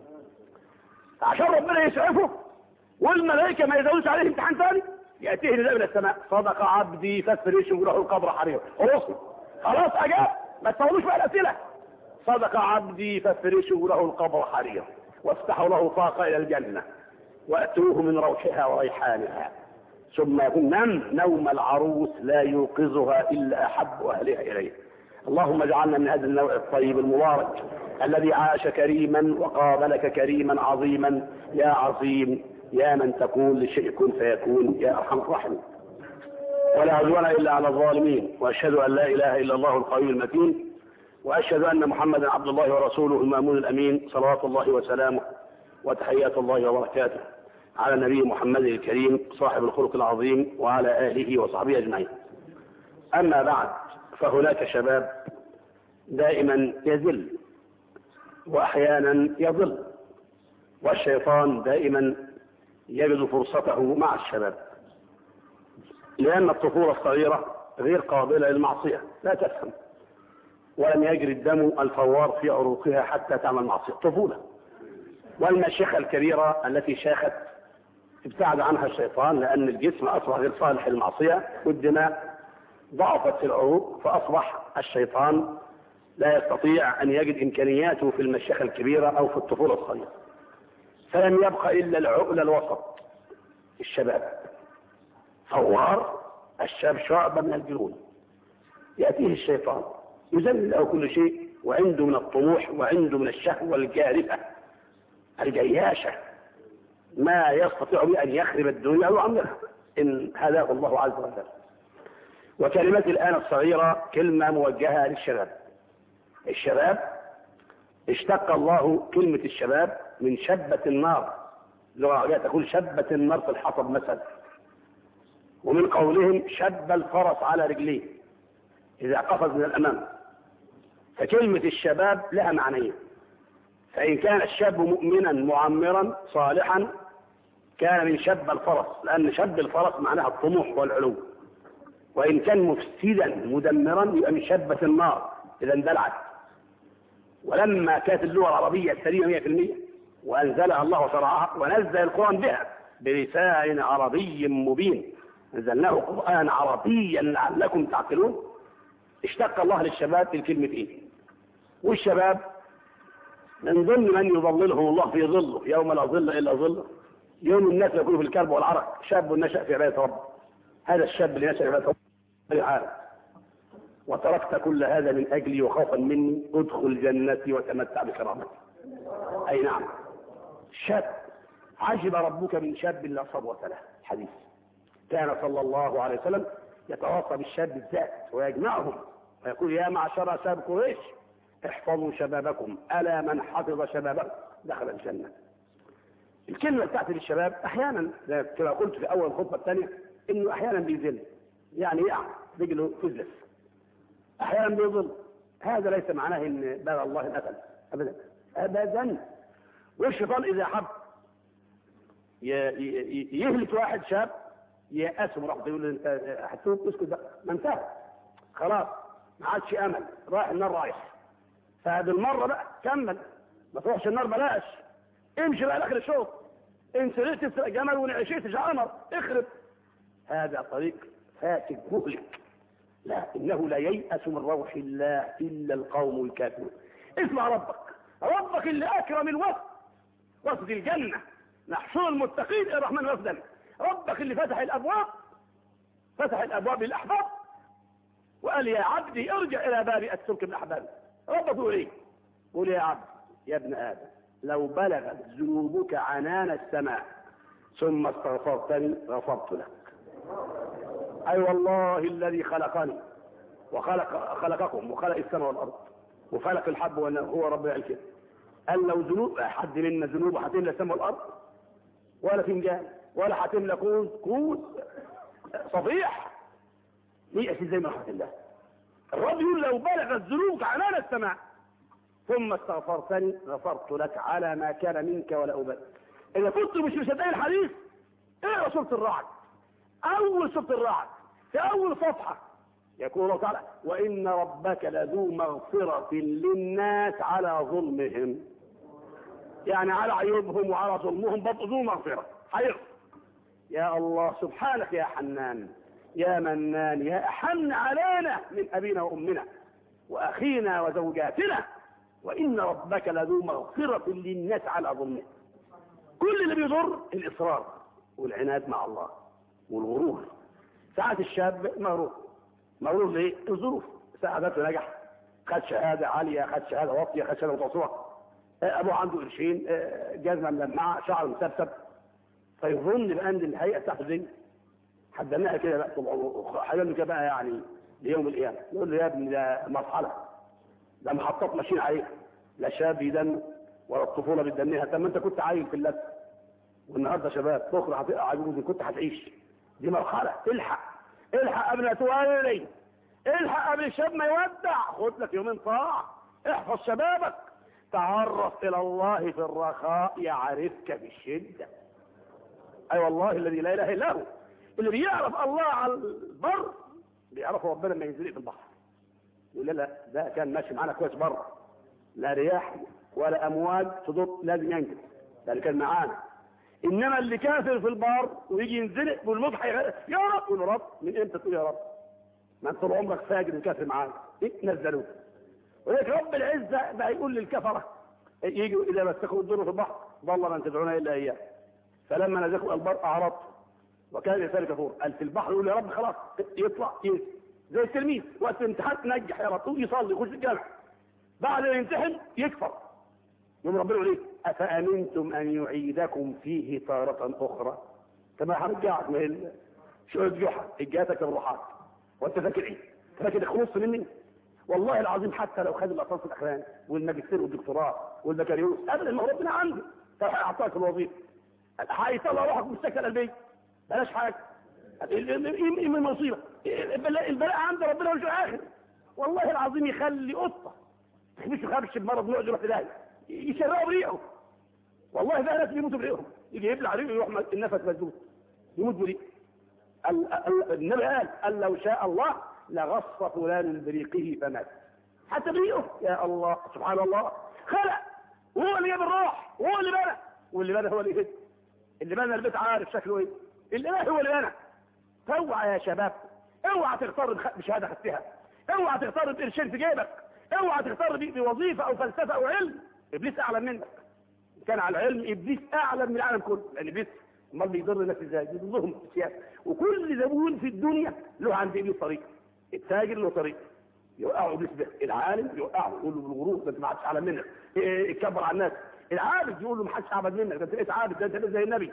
عشان ربنا يسعفه والملائكة ما يزودش عليه امتحان ثاني يأتيه نداء من السماء صدق عبدي فافرش وله القبر حرير خلصنا خلاص أجاب ما تسولوش بقى الأسئلة صدق عبدي فافرشوا له القبر حرير وافتحوا له طاقة إلى الجنة وأتوه من روحها وريحانها ثم يقول نم نوم العروس لا يوقظها إلا أحب أهلها إليه اللهم اجعلنا من هذا النوع الطيب المبارك الذي عاش كريما وقابلك كريما عظيما يا عظيم يا من تقول لشيء كن فيكون يا أرحم الراحمين ولا عدوان إلا على الظالمين وأشهد أن لا إله إلا الله القوي المتين وأشهد أن محمدا عبد الله ورسوله المامون الأمين صلوات الله وسلامه وتحيات الله وبركاته على النبي محمد الكريم صاحب الخلق العظيم وعلى آله وصحبه أجمعين أما بعد فهناك شباب دائما يذل وأحيانا يضل والشيطان دائما يجد فرصته مع الشباب لأن الطفولة الصغيرة غير قابلة للمعصية لا تفهم ولم يجري الدم الفوار في عروقها حتى تعمل معصية طفولة والمشيخة الكبيرة التي شاخت ابتعد عنها الشيطان لأن الجسم أصبح غير صالح للمعصية والدماء ضعفت في العروق فأصبح الشيطان لا يستطيع أن يجد إمكانياته في المشيخة الكبيرة أو في الطفولة الصغيرة فلم يبقى إلا العقل الوسط الشباب فوار الشاب شعبة من الجنون يأتيه الشيطان يذل له كل شيء وعنده من الطموح وعنده من الشهوة الجارفة الجياشة ما يستطيع به أن يخرب الدنيا ويعمرها إن هداه الله عز وجل وكلمتي الآن الصغيرة كلمة موجهة للشباب الشباب اشتق الله كلمة الشباب من شبة النار اللغة العربية تقول شبة النار في الحطب مثلا ومن قولهم شب الفرس على رجليه إذا قفز من الأمام فكلمة الشباب لها معنيين فإن كان الشاب مؤمنا معمرا صالحا كان من شب الفرس لأن شب الفرس معناها الطموح والعلو وإن كان مفسدا مدمرا يبقى من شبة النار إذا اندلعت ولما كانت اللغة العربية سليمة 100% وأنزلها الله وشرعها ونزل القرآن بها بلسان عربي مبين نزلناه قرآن عربيا لعلكم تعقلون اشتق الله للشباب في الكلمتين والشباب من ضمن من يظللهم الله في ظله يوم لا ظل إلا ظله يوم الناس يكون في الكرب والعرق شاب نشأ في عبادة رب هذا الشاب اللي نشأ في عبادة رب عالم وتركت كل هذا من أجلي وخوفا مني ادخل جنتي وتمتع بكرامتي أي نعم شاب عجب ربك من شاب لا صبوة له حديث كان صلى الله عليه وسلم يتواصى بالشاب بالذات ويجمعهم ويقول يا معشر شاب قريش احفظوا شبابكم ألا من حفظ شبابه دخل الجنة الكلمة بتاعت للشباب أحيانا كما قلت في أول الخطبة الثانية إنه أحيانا بيذل يعني يقع رجله تزلف أحيانا بيضل هذا ليس معناه إن بلى الله الأثل أبدا أبدا والشيطان إذا حب يهلك واحد شاب يأسه مرحبا يقول له انت هتوب اسكت بقى ما انتهى خلاص ما عادش امل رايح النار رايح فهذه المره بقى كمل ما تروحش النار بلاش امشي بقى لاخر الشوط ان سرقت تسرق جمل وان عشيت جعمر اخرب هذا طريق فاسد مهلك لا انه لا ييأس من روح الله الا القوم الكافرون اسمع ربك ربك اللي اكرم الوفد وفد الجنه نحشر المتقين الى الرحمن وفدا ربك اللي فتح الابواب فتح الابواب للاحباب وقال يا عبدي ارجع الى باب السلك بالاحباب ربك يقول ايه قول يا عبد يا ابن ادم لو بلغت ذنوبك عنان السماء ثم استغفرتني غفرت لك اي أيوة والله الذي خلقني وخلق خلقكم وخلق السماء والارض وخلق الحب وانه هو رب العالمين قال لو ذنوب حد منا ذنوبه هتملى السماء والارض ولا فنجان ولا هتملى كوز كوز صفيح يأتي زي ما رحمة الله الرب يقول لو بلغت ذنوبك عنان السماء ثم استغفرتني غفرت لك على ما كان منك ولا أبالي إذا كنت مش مصدقين الحديث اقرا سورة الرعد أول سورة الرعد في أول صفحة يقول الله تعالى وإن ربك لذو مغفرة للناس على ظلمهم يعني على عيوبهم وعلى ظلمهم برضه ذو مغفرة هيغفر يا الله سبحانك يا حنان يا منان يا أحن علينا من أبينا وأمنا وأخينا وزوجاتنا وإن ربك لذو مغفرة للناس على ظلمهم كل اللي بيضر الإصرار والعناد مع الله والغرور ساعات الشاب مغرور مغرور ليه؟ الظروف ساعدته نجح خد شهادة عالية خد شهادة واطية خد شهادة متوسطة أبوه عنده قرشين جزمة ملمعة شعر مسبسب فيظن بأن الهيئة بتاعته دي حدناها كده بقى طبعا حاجة كده بقى يعني ليوم القيامة نقول له يا ابني ده مرحلة ده محطات ماشيين عليها لا شاب يدن ولا الطفولة بتدنيها طب ما انت كنت عايل في اللبس والنهارده شباب بكره هتقع عجوز كنت هتعيش دي مرحلة الحق الحق قبل ما تولي الحق قبل الشاب ما يودع خد لك يومين طاعة احفظ شبابك تعرف الى الله في الرخاء يعرفك في الشدة اي أيوة والله الذي لا اله الا هو اللي بيعرف الله على البر بيعرف ربنا لما ينزل في البحر يقول لا لا ده كان ماشي معانا كويس بره لا رياح ولا امواج تضط لازم ينزل ده اللي كان معانا انما اللي كافر في البار ويجي ينزلق والموج يا رب يقول رب من امتى تقول يا رب ما انت طول عمرك فاجر وكافر معانا ايه نزلوه ولكن رب العزه بقى يقول للكفره يجوا اذا مسكوا الدور في البحر ضل من تدعون الا اياه فلما نزلوا البر اعرضت وكان الانسان كفور قال في البحر يقول يا رب خلاص يطلع ينزل زي التلميذ وقت الامتحان نجح يا رب يصلي يخش الجامع بعد ما يمتحن يكفر يوم ربنا يقول ايه افامنتم ان يعيدكم فيه تارة اخرى كما هرجعك من ال- شو الجحا اجاتك الروحات وانت فاكر ايه؟ أنت فاكر خلصت مني؟ والله العظيم حتى لو خد الاساس الاخراني والماجستير والدكتوراه والبكالوريوس ابدا ما هو ربنا عنده اعطاك الوظيفه هيطلع روحك من السكه القلبيه بلاش حاجه ال- ال- ايه إيه من المصيبه البلاء البلاء عند ربنا مش اخر والله العظيم يخلي قطه مش خابش بمرض نوع يروح في داهيه يشرقوا بريقه والله بقى ناس بيموتوا بريقهم يجي يبلع ريقه يروح م- النفس مسدود يموت بريقه ال- ال- النبي قال قال لو شاء الله لغص فلان بريقه فمات حتى بريقه يا الله سبحان الله خلق وهو اللي جاب الروح وهو اللي بنى واللي بنى هو اللي هد اللي بنى البيت عارف شكله ايه اللي بنى هو اللي بنى اوعى يا شباب اوعى تغتر بخ- بشهاده خدتها اوعى تغتر بقرشين في جيبك اوعى تغتر ب- بوظيفه او فلسفه او علم ابليس اعلم منك كان على العلم ابليس اعلم من العالم كله لان ابليس امال بيضر الناس ازاي بيضرهم في السياسه وكل زبون في الدنيا له عند ابليس طريق التاجر له طريق يوقعوا ابليس به العالم يوقعه يقول له بالغرور ده انت ما حدش اعلم منك إيه، اتكبر على الناس العابد يقول له ما حدش اعبد منك ده انت بقيت عابد ده انت بقيت زي النبي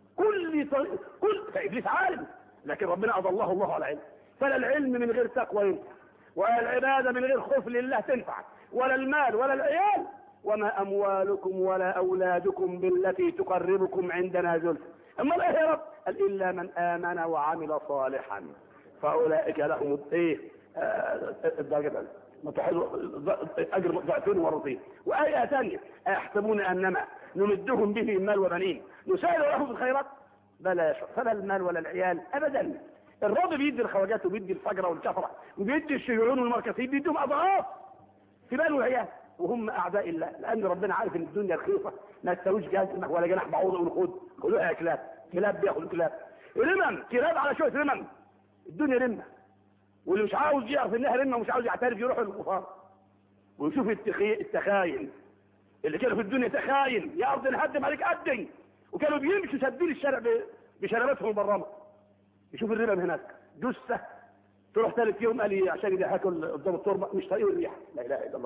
كل طريق كل فابليس عالم لكن ربنا اضله الله على علم فلا العلم من غير تقوى ينفع ولا العباده من غير خوف لله تنفع ولا المال ولا العيال وما اموالكم ولا اولادكم بالتي تقربكم عندنا زلفى اما ايه يا رب قال الا من امن وعمل صالحا فاولئك لهم ايه آه، الدرجه الأولى. متحد- اجر ضعفين ومرتين وايه ثانيه ايحسبون انما نمدهم به من مال وبنين نسارع لهم في الخيرات بلا يشعر فلا المال ولا العيال ابدا الرب بيدي الخواجات وبيدي الفجره والكفره وبيدي الشيوعيون والمركزيين بيديهم اضعاف في مال وعيال وهم اعداء الله لان ربنا عارف ان الدنيا رخيصه ما تساويش جهاز ولا جناح بعوضه ونخد خدوها يا كلاب كلاب بياخدوا كلاب رمم كلاب على شويه رمم الدنيا رمه واللي مش عاوز يعرف انها رمه ومش عاوز يعترف يروح للكفار ويشوف التخي... التخاين اللي كانوا في الدنيا تخاين يا ارض نهدم عليك قدم وكانوا بيمشوا سدين الشارع ب... بشنباتهم البرامه يشوف الرمم هناك جثه تروح ثالث يوم قال لي عشان يدي هاكل قدام التربه مش طايق الريحه لا اله الا الله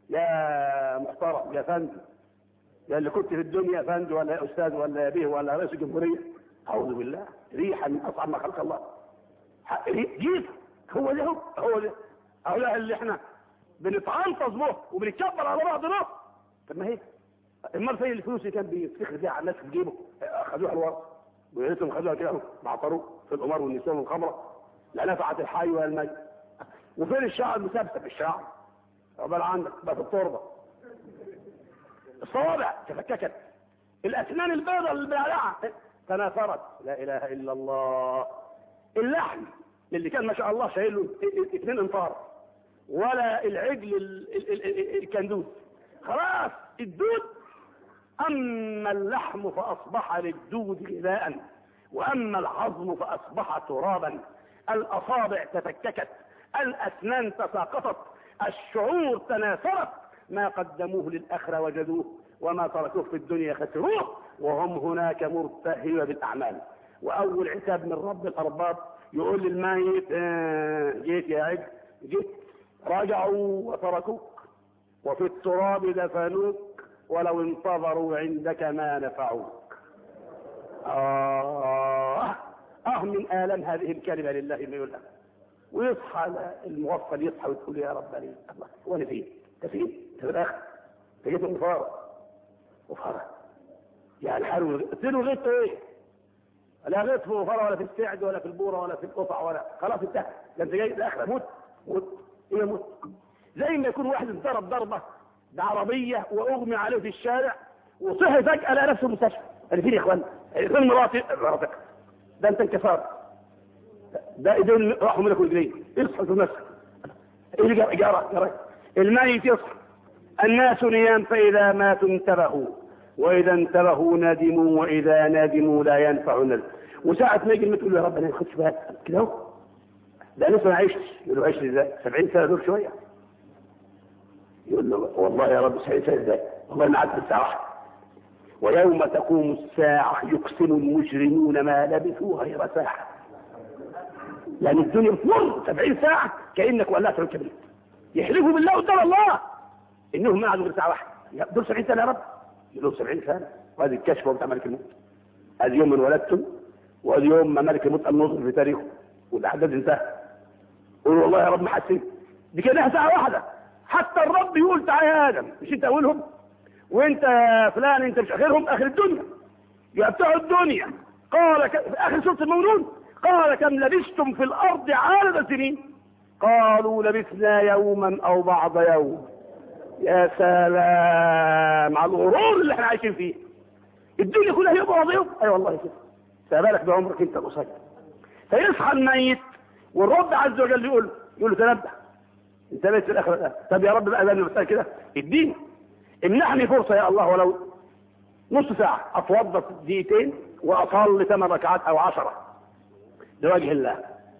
يا محترم يا فندم يا اللي كنت في الدنيا يا فندم ولا يا استاذ ولا يا بيه ولا رئيس الجمهوريه اعوذ بالله ريحه من اصعب ما خلق الله حق- ري- جيت هو ده هو هو ده هؤلاء اللي احنا بنتعنطز به وبنتكبر على بعض به طب ما هي امال فين الفلوس اللي كان بيفتخر بيها على الناس في جيبه خدوها الورق ويا ريتهم خدوها كده اهو معطروه في القمار والنسوان والخمره لا نفعت الحي ولا الميت وفين الشعر المسبسب الشعر عقبال عندك بقى في التربه الصوابع تفككت الاسنان البيضاء البلعلعه تناثرت لا اله الا الله اللحم اللي كان ما شاء الله شايل له اثنين انفار ولا العجل ال- ال- ال- ال- الكندوز خلاص الدود اما اللحم فاصبح للدود غذاء واما العظم فاصبح ترابا الاصابع تفككت الاسنان تساقطت الشعور تناثرت ما قدموه للاخره وجدوه وما تركوه في الدنيا خسروه وهم هناك مرتهبه بالاعمال واول عتاب من رب الارباب يقول للميت آه، جيت يا عجل جيت رجعوا وتركوك وفي التراب دفنوك ولو انتظروا عندك ما نفعوك آه آه من آلام هذه الكلمة لله ما يقولها ويصحى المغفل يصحى ويقول يا رب لي الله وانا فين؟ انت فين؟ انت في الاخر انت جيت من فارغ وفارغ يعني حلو قلت له غيرت ايه؟ لا غيرت في وفارة ولا في السعد ولا في البورة ولا في القطع ولا خلاص انتهى ده انت جاي الاخره موت موت ايه موت زي ما يكون واحد اتضرب ضربه بعربيه واغمي عليه في الشارع وصحي فجاه لقى نفسه في المستشفى انا فين يا اخوان؟ فين مراتي؟ مراتك ده انت انكسار ده ايدين راحوا منك ورجلين اصحى في نفسك ايه اللي جرى جرى جرى الميت يصحى الناس نيام فاذا ماتوا انتبهوا واذا انتبهوا ندموا واذا ندموا لا ينفع الندم وساعة ما يجي الميت يقول له يا رب انا ما خدش بالك كده اهو ده لسه ما عشتش يقول له عشت ازاي 70 سنه دول شويه يقول له والله يا رب 70 سنه ازاي والله ما عدت الساعه واحده ويوم تقوم الساعه يقسم المجرمون ما لبثوا غير ساعه لان الدنيا بتمر 70 ساعه كانك ولعت الكبريت يحلفوا بالله قدام الله انهم ما قعدوا غير ساعه واحده يا دول 70 سنه يا رب يقول لهم 70 سنه وهذه الكشف بتاع ملك الموت هذا يوم من ولدتم وهذا يوم ما ملك الموت النظر في تاريخه والاحداث انتهى قولوا والله يا رب ما حسيت دي كانها ساعه واحده حتى الرب يقول تعالى يا ادم مش انت اولهم وانت يا فلان انت مش اخرهم اخر الدنيا يا بتوع الدنيا قال ك... في اخر سوره المولود قال كم لبثتم في الارض عدد سنين قالوا لبثنا يوما او بعض يوم يا سلام على الغرور اللي احنا عايشين فيه الدنيا كلها يوم بعض يوم اي والله كده فبالك بعمرك انت القصير فيصحى الميت والرب عز وجل يقول يقول له تنبه انت بيت في الاخره ده طب يا رب بقى ده المسألة كده اديني امنحني فرصه يا الله ولو نص ساعه اتوضى دقيقتين واصلي ثمان ركعات او عشره لوجه الله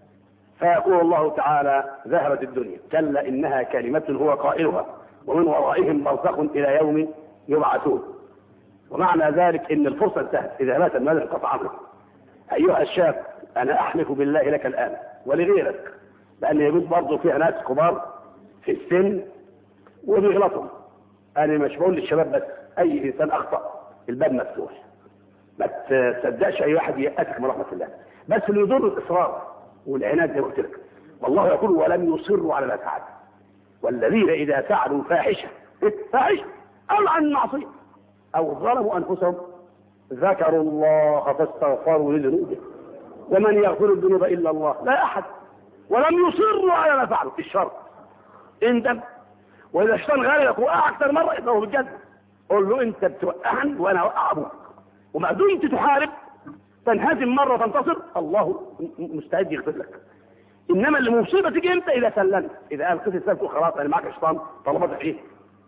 فيقول الله تعالى ذهبت الدنيا كلا انها كلمه هو قائلها ومن ورائهم برزخ الى يوم يبعثون ومعنى ذلك ان الفرصه انتهت اذا مات المال انقطع عنه ايها الشاب انا احلف بالله لك الان ولغيرك لان يجوز برضه فيها ناس كبار في السن وبيغلطوا انا مش بقول للشباب بس اي انسان اخطا الباب مفتوح ما تصدقش اي واحد يأتك من رحمه الله بس اللي يضر الاصرار والعناد زي ما قلت لك والله يقول ولم يصروا على الافعال والذين اذا فعلوا فاحشه فاحشه او عن المعصيه او ظلموا انفسهم ذكروا الله فاستغفروا لذنوبهم ومن يغفر الذنوب الا الله لا احد ولم يصروا على ما فعلوا الشر اندم واذا الشيطان غلبك وقع اكثر مره يبقى هو بالجد قول له انت بتوقعني وانا اوقع ابوك وما دمت تحارب تنهزم مره تنتصر الله مستعد يغفر لك انما اللي مصيبه تيجي امتى اذا سلمت اذا قال قصه سلمت خلاص انا معاك شيطان طلباتك ايه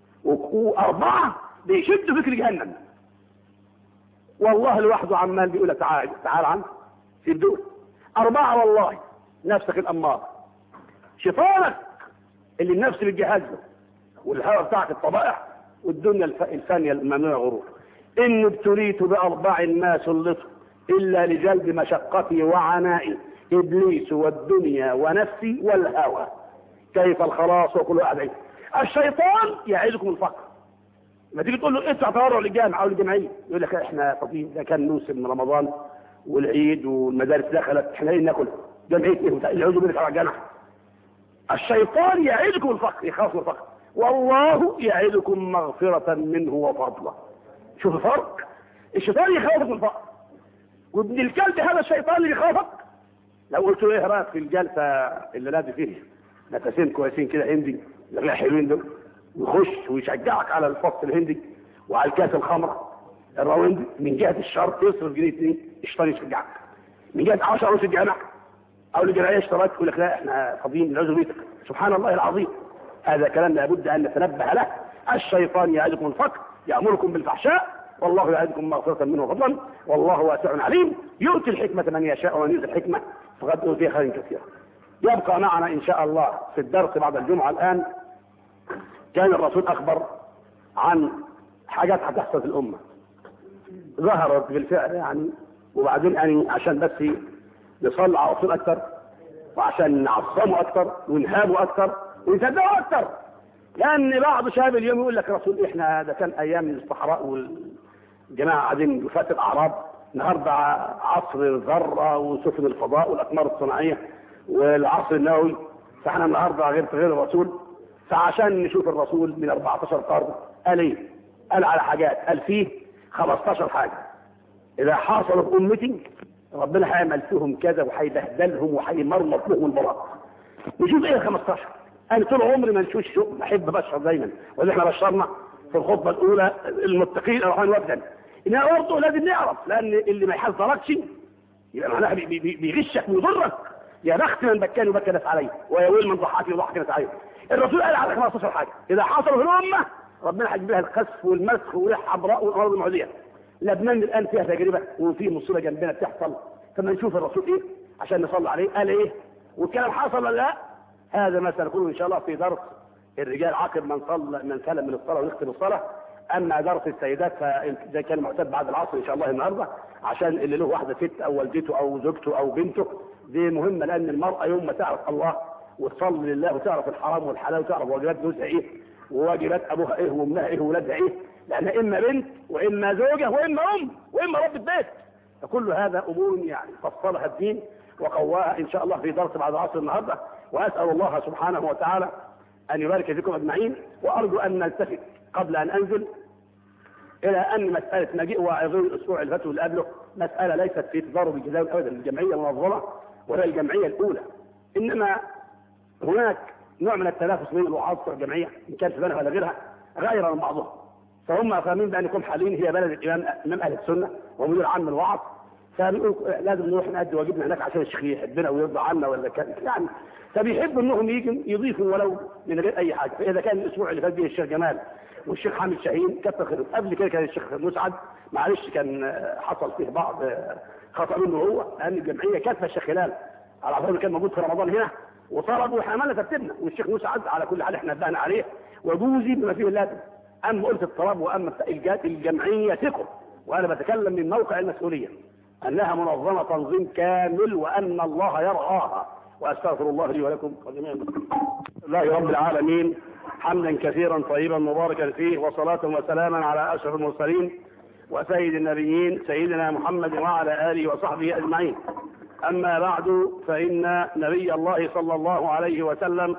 واربعه بيشدوا فكر جهنم والله لوحده عمال بيقول لك تعال تعال عن في الدول اربعه والله نفسك الاماره شيطانك اللي النفس بتجهز له والهوى بتاعك الطبائع والدنيا الثانيه الممنوع غرور ان ابتليت باربع ما سلطت الا لجلب مشقتي وعنائي ابليس والدنيا ونفسي والهوى كيف الخلاص وكل واحد عيد الشيطان يعيدكم الفقر ما تيجي تقول له ادفع تبرع للجامعه او للجمعيه يقول لك احنا فاضيين ده كان موسم رمضان والعيد والمدارس دخلت احنا ايه ناكل جمعيه ايه العيد بيقول على الجامعه الشيطان يعيدكم الفقر يخاف الفقر والله يعدكم مغفرة منه وفضلا شوف الفرق الشيطان يخافك من الفقر وابن الكلب هذا الشيطان اللي يخافك لو قلت له ايه رايك في الجلسه اللي نادي فيه نفسين كويسين كده هندي اللي حلوين دول ويخش ويشجعك على الفصل الهندي وعلى الكاس الخمره الراوندي من جهه الشر يصرف جنيه اتنين الشيطان يشجعك من جهه 10 روس الجامع او الجمعيه اشتراك يقول لك لا احنا فاضيين نعوذ بيتك سبحان الله العظيم هذا كلام لابد ان نتنبه له الشيطان يعدكم الفقر يامركم بالفحشاء والله يعدكم مغفرة منه وفضلا والله واسع عليم يؤتي الحكمة من يشاء ومن يؤتي الحكمة فقد أوتي خير كثيرا يبقى معنا إن شاء الله في الدرس بعد الجمعة الآن كان الرسول أخبر عن حاجات هتحصل في الأمة ظهرت بالفعل يعني وبعدين يعني عشان بس نصلي على الرسول أكثر وعشان نعظمه أكثر ونهابه أكثر ونصدقه أكثر لأن بعض شباب اليوم يقول لك رسول إحنا ده كان أيام الصحراء والجماعة قاعدين وفاة الأعراب النهارده عصر الذرة وسفن الفضاء والأقمار الصناعية والعصر النووي فاحنا النهارده غير غير الرسول فعشان نشوف الرسول من 14 قرن قال ايه؟ قال على حاجات قال فيه 15 حاجة إذا حصلوا في أمتي ربنا هيعمل فيهم كذا وهيبهدلهم وهيمرمط لهم البراء نشوف ايه ال 15 انا طول عمري ما نشوفش شو بحب بشر دايما واللي احنا بشرنا في الخطبه الاولى المتقين الرحمن وفدا انها برضه لازم نعرف لان اللي ما يحذركش يبقى معناها بي- بي- بيغشك ويضرك يا بخت من بكاني وبكى ناس علي ويا ويل من ضحكني وضحك ناس علي الرسول قال على 15 حاجه اذا حصلوا في الامه ربنا هيجيب لها الخسف والمسخ وريح حمراء والامراض المعديه لبنان الان فيها تجربه وفي مصيبه جنبنا بتحصل فما نشوف الرسول ايه عشان نصلي عليه قال ايه والكلام حصل ولا لا هذا ما سنقوله ان شاء الله في درس الرجال عقب من صلى من سلم من الصلاه ونختم الصلاه اما درس السيدات فاذا كان معتاد بعد العصر ان شاء الله النهارده عشان اللي له واحده ست او والدته او زوجته او بنته دي مهمه لان المراه يوم ما تعرف الله وتصلي لله وتعرف الحرام والحلال وتعرف واجبات جوزها ايه وواجبات ابوها ايه وامها ايه وولادها ايه لانها اما بنت واما زوجه واما ام واما ربة بيت فكل هذا امور يعني فصلها الدين وقواها ان شاء الله في درس بعد العصر النهارده واسال الله سبحانه وتعالى ان يبارك فيكم اجمعين وارجو ان نلتفت قبل ان انزل الى ان مساله مجيء واعظين الاسبوع اللي فات واللي قبله مساله ليست في تضارب الجزائر ابدا الجمعيه المنظمه ولا الجمعيه الاولى انما هناك نوع من التنافس بين الوعاظ بتوع الجمعيه ان كان في بلدها ولا غيرها غير من بعضهم فهم فاهمين بانكم حالين هي بلد الامام امام اهل السنه ومدير عام الوعظ فبيقول لازم نروح نأدي واجبنا هناك عشان الشيخ يحبنا ويرضى عنا ولا كان يعني فبيحبوا انهم يجوا يضيفوا ولو من غير اي حاجه فاذا كان الاسبوع اللي فات به الشيخ جمال والشيخ حامد شاهين كتر خير قبل كده كان الشيخ مسعد معلش كان حصل فيه بعض خطا منه هو لان الجمعيه كاتبه الشيخ هلال على عفوا كان موجود في رمضان هنا وطلب وحملنا ترتيبنا والشيخ مسعد على كل حال احنا نبهنا عليه وجوزي بما فيه اللازم اما قلت الطلب واما الجات الجمعيه ثقه وانا بتكلم من موقع المسؤوليه انها منظمه تنظيم كامل وان الله يرعاها واستغفر الله لي ولكم وجميع المسلمين لله رب العالمين حمدا كثيرا طيبا مباركا فيه وصلاة وسلاما على أشرف المرسلين وسيد النبيين سيدنا محمد وعلى آله وصحبه أجمعين أما بعد فإن نبي الله صلى الله عليه وسلم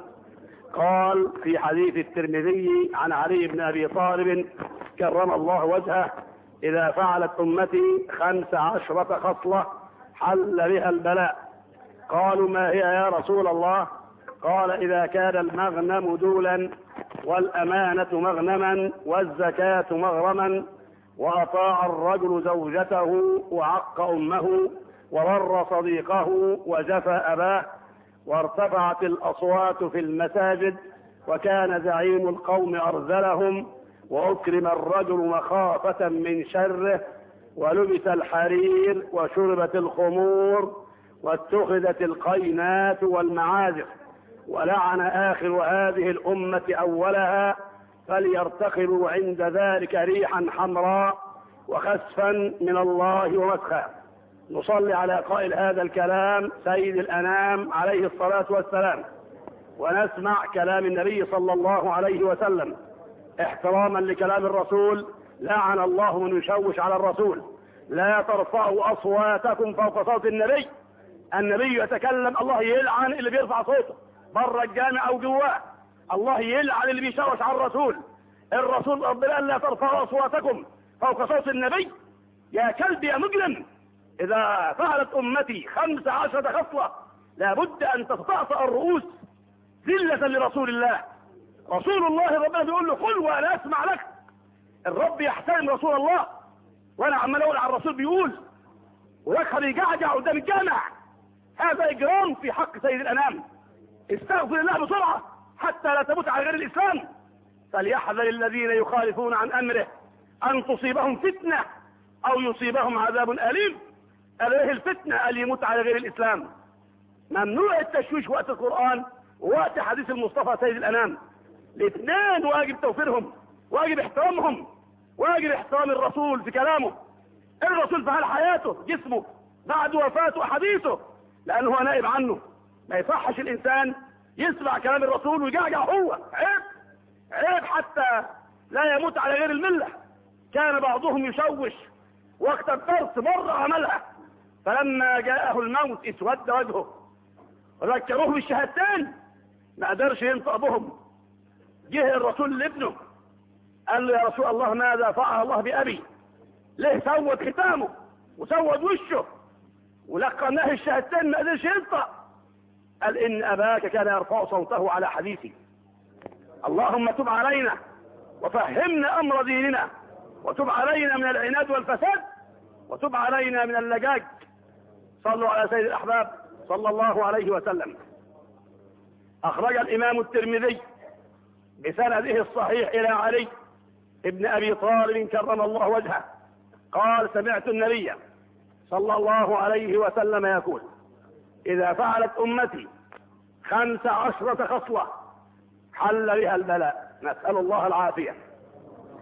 قال في حديث الترمذي عن علي بن أبي طالب كرم الله وجهه إذا فعلت أمتي خمس عشرة خصلة حل بها البلاء قالوا ما هي يا رسول الله قال إذا كان المغنم دولا والأمانة مغنما والزكاة مغرما وأطاع الرجل زوجته وعق أمه وبر صديقه وجفى أباه وارتفعت الأصوات في المساجد وكان زعيم القوم أرذلهم وأكرم الرجل مخافة من شره ولبس الحرير وشربت الخمور واتخذت القينات والمعازف ولعن آخر هذه الأمة أولها فليرتقبوا عند ذلك ريحا حمراء وخسفا من الله ومسخا نصلي على قائل هذا الكلام سيد الأنام عليه الصلاة والسلام ونسمع كلام النبي صلى الله عليه وسلم احتراما لكلام الرسول لعن الله من يشوش على الرسول لا ترفعوا أصواتكم فوق صوت النبي النبي يتكلم الله يلعن اللي بيرفع صوته بره الجامع او جواه الله يلعن اللي بيشوش على الرسول الرسول ربنا قال لا ترفعوا اصواتكم فوق صوت النبي يا كلب يا مجرم اذا فعلت امتي خمس عشرة خصلة لابد ان تتطأطأ الرؤوس ذلة لرسول الله رسول الله ربنا بيقول له قل وانا اسمع لك الرب يحترم رسول الله وانا عمال اقول على الرسول بيقول ويكحر يجعجع قدام الجامع هذا اجرام في حق سيد الانام استغفر الله بسرعة حتى لا تموت على غير الإسلام فليحذر الذين يخالفون عن أمره أن تصيبهم فتنة أو يصيبهم عذاب أليم أليه الفتنة أن يموت على غير الإسلام ممنوع التشويش وقت القرآن ووقت حديث المصطفى سيد الأنام الاثنين واجب توفيرهم واجب احترامهم واجب احترام الرسول في كلامه الرسول في حال حياته جسمه بعد وفاته حديثه لأنه هو نائب عنه ما يصحش الانسان يسمع كلام الرسول ويجعجع هو عيب عيب حتى لا يموت على غير الملة كان بعضهم يشوش وقت الدرس مرة عملها فلما جاءه الموت اسود وجهه وذكروه بالشهادتين ما قدرش ينطق بهم جه الرسول لابنه قال له يا رسول الله ماذا فعل الله بأبي ليه سود ختامه وسود وشه ولقناه الشهادتين ما قدرش ينطق قال إن أباك كان يرفع صوته على حديثي اللهم تب علينا وفهمنا أمر ديننا وتب علينا من العناد والفساد وتب علينا من اللجاج صلوا على سيد الأحباب صلى الله عليه وسلم أخرج الإمام الترمذي بسنده الصحيح إلى علي ابن أبي طالب كرم الله وجهه قال سمعت النبي صلى الله عليه وسلم يقول إذا فعلت أمتي خمس عشرة خصلة حل بها البلاء نسأل الله العافية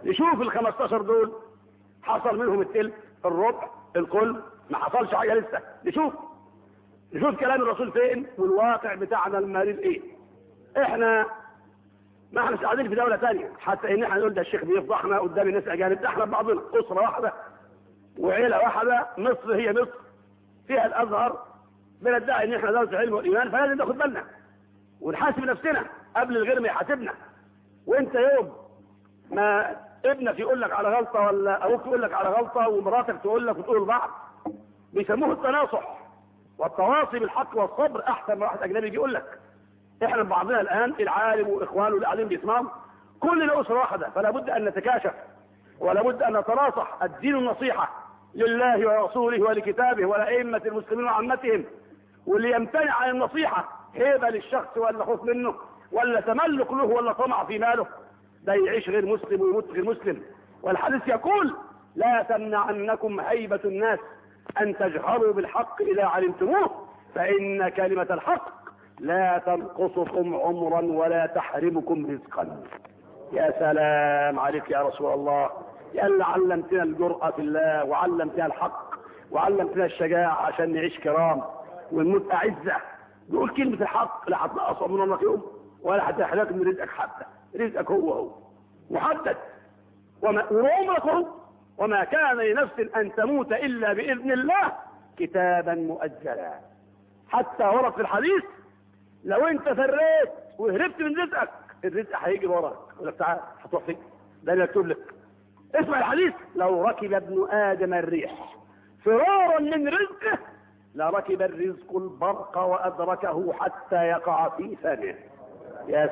نشوف ال 15 دول حصل منهم التلت الربع الكل ما حصلش حاجه لسه نشوف نشوف كلام الرسول فين والواقع بتاعنا المريض ايه احنا ما احنا قاعدين في دوله ثانيه حتى ان احنا نقول ده الشيخ بيفضحنا قدام الناس اجانب ده احنا بعضنا اسره واحده وعيله واحده مصر هي مصر فيها الازهر بندعي ان احنا دوله العلم والايمان فلازم ناخد بالنا ونحاسب نفسنا قبل الغير ما يحاسبنا وانت يوم ما ابنك يقول لك على غلطه ولا ابوك يقول لك على غلطه ومراتك تقول لك وتقول لبعض بيسموه التناصح والتواصي بالحق والصبر احسن من واحد اجنبي يقول لك احنا بعضنا الان العالم واخوانه اللي قاعدين بيسمعوا كلنا اسره واحده فلا بد ان نتكاشف ولا بد ان نتناصح الدين النصيحه لله ورسوله ولكتابه ولائمه المسلمين وعامتهم واللي يمتنع عن النصيحه هيبه للشخص ولا خوف منه ولا تملك له ولا طمع في ماله ده يعيش غير مسلم ويموت غير مسلم والحديث يقول لا تمنعنكم هيبة الناس أن تجهروا بالحق إذا علمتموه فإن كلمة الحق لا تنقصكم عمرا ولا تحرمكم رزقا يا سلام عليك يا رسول الله يا اللي علمتنا الجرأة في الله وعلمتنا الحق وعلمتنا الشجاعة عشان نعيش كرام ونموت أعزة نقول كلمة الحق لا هتنقص عمرنا يوم ولا هتحرق من رزقك حتى رزقك هو هو محدد وما وعمرك هو وما كان لنفس أن تموت إلا بإذن الله كتابا مؤجلا حتى ورد في الحديث لو انت فريت وهربت من رزقك الرزق هيجي وراك يقول لك تعال هتروح فين ده اللي مكتوب لك اسمع الحديث لو ركب ابن ادم الريح فرارا من رزقه لركب الرزق البرق وادركه حتى يقع في فمه يا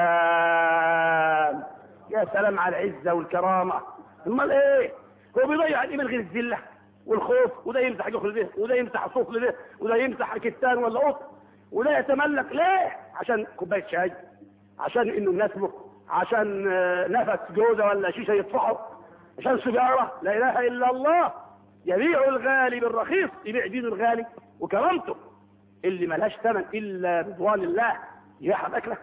سلام يا سلام على العزه والكرامه امال ايه هو بيضيع الايمان غير الذله والخوف وده يمسح جحر ده وده يمسح صوف لده وده يمسح كتان ولا قط وده يتملك ليه عشان كوبايه شاي عشان انه يناسبه عشان آه، نفس جوزه ولا شيشه يطفحه عشان سيجاره لا اله الا الله يبيع الغالي بالرخيص يبيع دينه الغالي وكرامته اللي ملهاش ثمن الا رضوان الله يبيعها باكله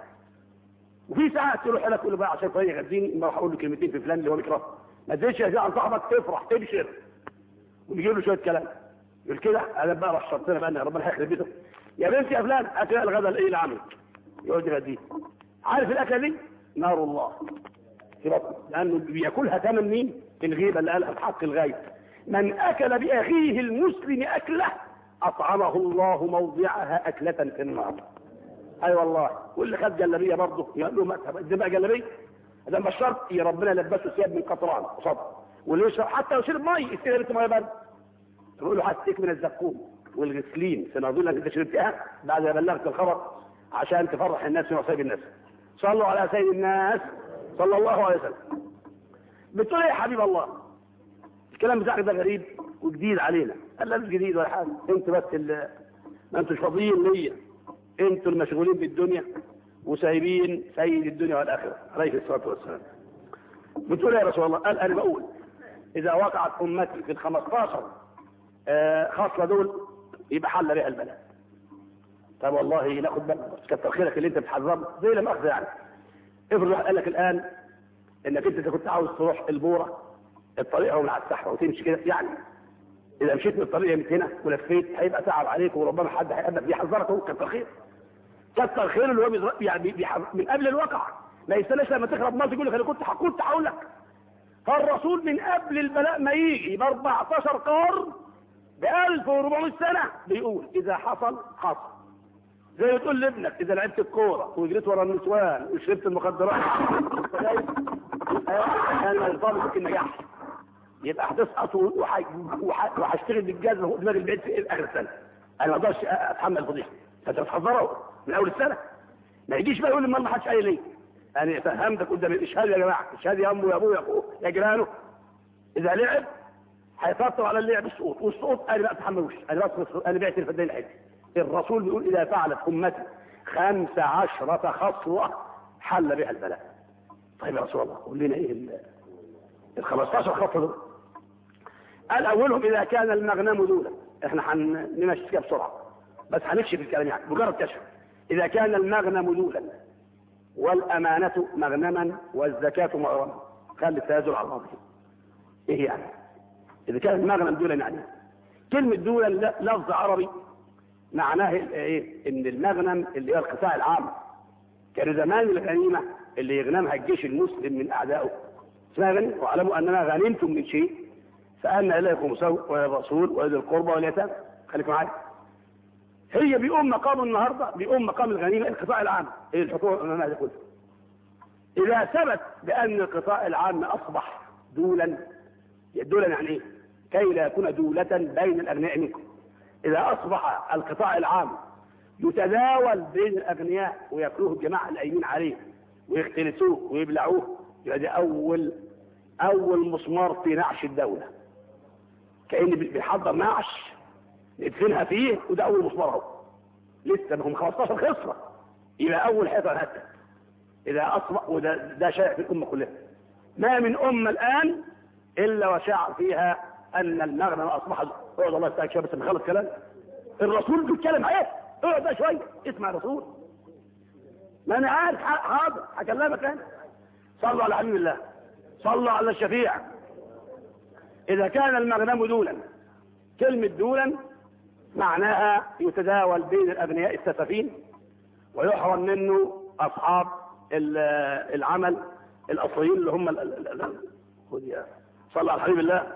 وفي ساعات تروح لك تقول له بقى عشان فلان يغذيني ما راح اقول له كلمتين في فلان اللي هو بيكره ما تزيدش يا عن صاحبك تفرح تبشر ونجيب له شويه كلام يقول كده انا بقى راح شرطنا بقى ان ربنا هيخرب بيته يا بنتي يا فلان اكل الغداء الايه اللي عملت يقعد يغذيه عارف الاكله دي نار الله في بطنه لانه بياكلها ثمن مين الغيبه اللي قالها في حق الغايب من اكل باخيه المسلم اكله اطعمه الله موضعها اكله في النار اي أيوة والله واللي خد جلابيه برضه يقول له ما دي بقى جلابيه ده مش شرط يا ربنا لبسه ثياب من قطران قصاد واللي يشرب حتى لو شرب مي يصير لبس ميه برد تقول له هاتيك من الزقوم والغسلين سنظن انك انت شربتها بعد ما بلغت الخبر عشان تفرح الناس في مصائب الناس صلوا على سيد الناس صلى الله عليه وسلم بتقول ايه يا حبيب الله الكلام بتاعك ده غريب وجديد علينا قال لا مش جديد ولا حاجه انتوا بس اللي ما انتوش فاضيين ليا انتوا المشغولين بالدنيا وسايبين سيد الدنيا والاخره عليه الصلاه والسلام بتقول يا رسول الله قال انا بقول اذا وقعت امتي في ال 15 آه خاصه دول يبقى حل بها البلاء طب والله ناخد بالك كتر خيرك اللي انت بتحذرنا زي لما اخذ يعني افرض واحد قال لك الان انك انت كنت عاوز تروح البوره الطريق هو من على الصحراء وتمشي كده يعني اذا مشيت من الطريق من هنا ولفيت هيبقى تعب عليك وربما حد هيقابلك بيحذرك هو كتر خير كتر خير اللي هو بيضرب يعني بيحذر من قبل الواقع ما يستناش لما تخرب مصر يقول لك انا كنت كنت هقول لك فالرسول من قبل البلاء ما يجي ب 14 قرن ب 1400 سنه بيقول اذا حصل حصل زي ما تقول لابنك اذا لعبت الكوره وجريت ورا النسوان وشربت المخدرات انا الضابط في النجاح يبقى هتسقط وح- وح- وهشتغل بالجاز فوق دماغي البعيد في اخر السنه انا ما اقدرش اتحمل الفضيحه فانت بتحذره من اول السنه ما يجيش بقى يقول لي ما حدش قايل ليه انا فهمتك قدام الاشهاد يا جماعه اشهاد يا امه يا ابوه يا اخوه يا جيرانه اذا لعب هيترتب على اللعب السقوط والسقوط انا ما اتحملوش انا بس انا بعت الفدان الحج الرسول بيقول اذا فعلت امتي خمس عشرة خصوة حل بها البلاء طيب يا رسول الله قول لنا ايه ال- ال 15 خطوة دول قال اولهم اذا كان المغنم ذولا احنا هنمشي فيها بسرعة بس هنكشف الكلام يعني مجرد كشف اذا كان المغنم ذولا والامانة مغنما والزكاة مغرما خلي التنازل على الماضي ايه يعني اذا كان المغنم دولا يعني كلمه دولا ل- لفظ عربي معناه ايه ان المغنم اللي هي القطاع العام كان زمان الغنيمه اللي يغنمها الجيش المسلم من اعدائه اسمها غنيمه واعلموا انما غنمتم من شيء فان اليكم سوء والرسول وذي القربى واليتامى خليكم معايا هي بيقوم مقام النهارده بيقوم مقام الغنيمه القطاع العام هي الحكومه الاماميه دي كلها اذا ثبت بان القطاع العام اصبح دولا دولا يعني ايه؟ كي لا يكون دولة بين الاغنياء منكم اذا اصبح القطاع العام يتداول بين الاغنياء وياكلوه الجماعه الايمين عليه ويختلسوه ويبلعوه يبقى ده اول اول مسمار في نعش الدوله كان بيحضر نعش ندفنها فيه وده اول مسمار اهو لسه بهم 15 خصره يبقى اول حيطه هتت اذا اصبح وده ده شائع في الامه كلها ما من امه الان الا وشاع فيها ان المغنم اصبح اقعد الله يستاك شويه بس نخلص كلام الرسول بيتكلم ايه اقعد بقى شويه اسمع الرسول ما انا عارف ح- حاضر هكلمك انا صلوا على حبيب الله صلوا على الشفيع اذا كان المغنم دولا كلمه دولا معناها يتداول بين الابنياء السفافين ويحرم منه اصحاب ال- العمل الاصليين اللي هم ال- ال- ال- خذ يا صلى على حبيب الله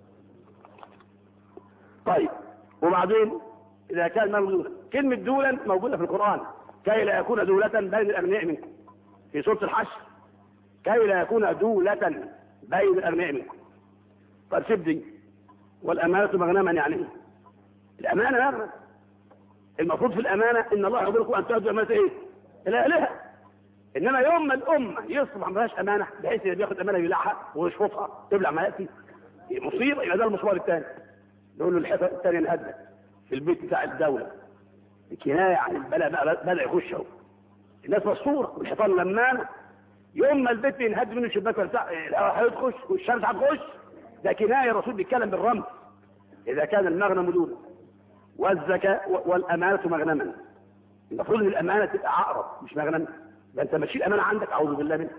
طيب وبعدين اذا كان موجودا كلمه دولا موجوده في القران كي لا يكون دولة بين الاغنياء منكم في سوره الحشر كي لا يكون دولة بين الاغنياء منكم طيب سيب دي والامانه مغنما يعني ايه؟ الامانه مغنم المفروض في الامانه ان الله يامركم ان تؤدوا امانه ايه؟ الى الهه انما يوم ما الامه يصبح ما فيهاش امانه بحيث اللي بياخد امانه يبلعها ويشفطها تبلع ما ياتي مصيبه يبقى ده المشوار الثاني نقول له الحيطه الثانيه انهدت في البيت بتاع الدوله كنايه عن البلاء بقى بدا يخش اهو الناس مسطوره والحيطان لمانه يوم ما البيت ينهد منه الشباك ولا بتاع الهواء هيخش والشمس هتخش ده كنايه الرسول بيتكلم بالرمز اذا كان المغنم دولا والزكاه والامانه مغنما المفروض ان الامانه تبقى عقرب مش مغنم ده انت ماشي الامانه عندك اعوذ بالله منها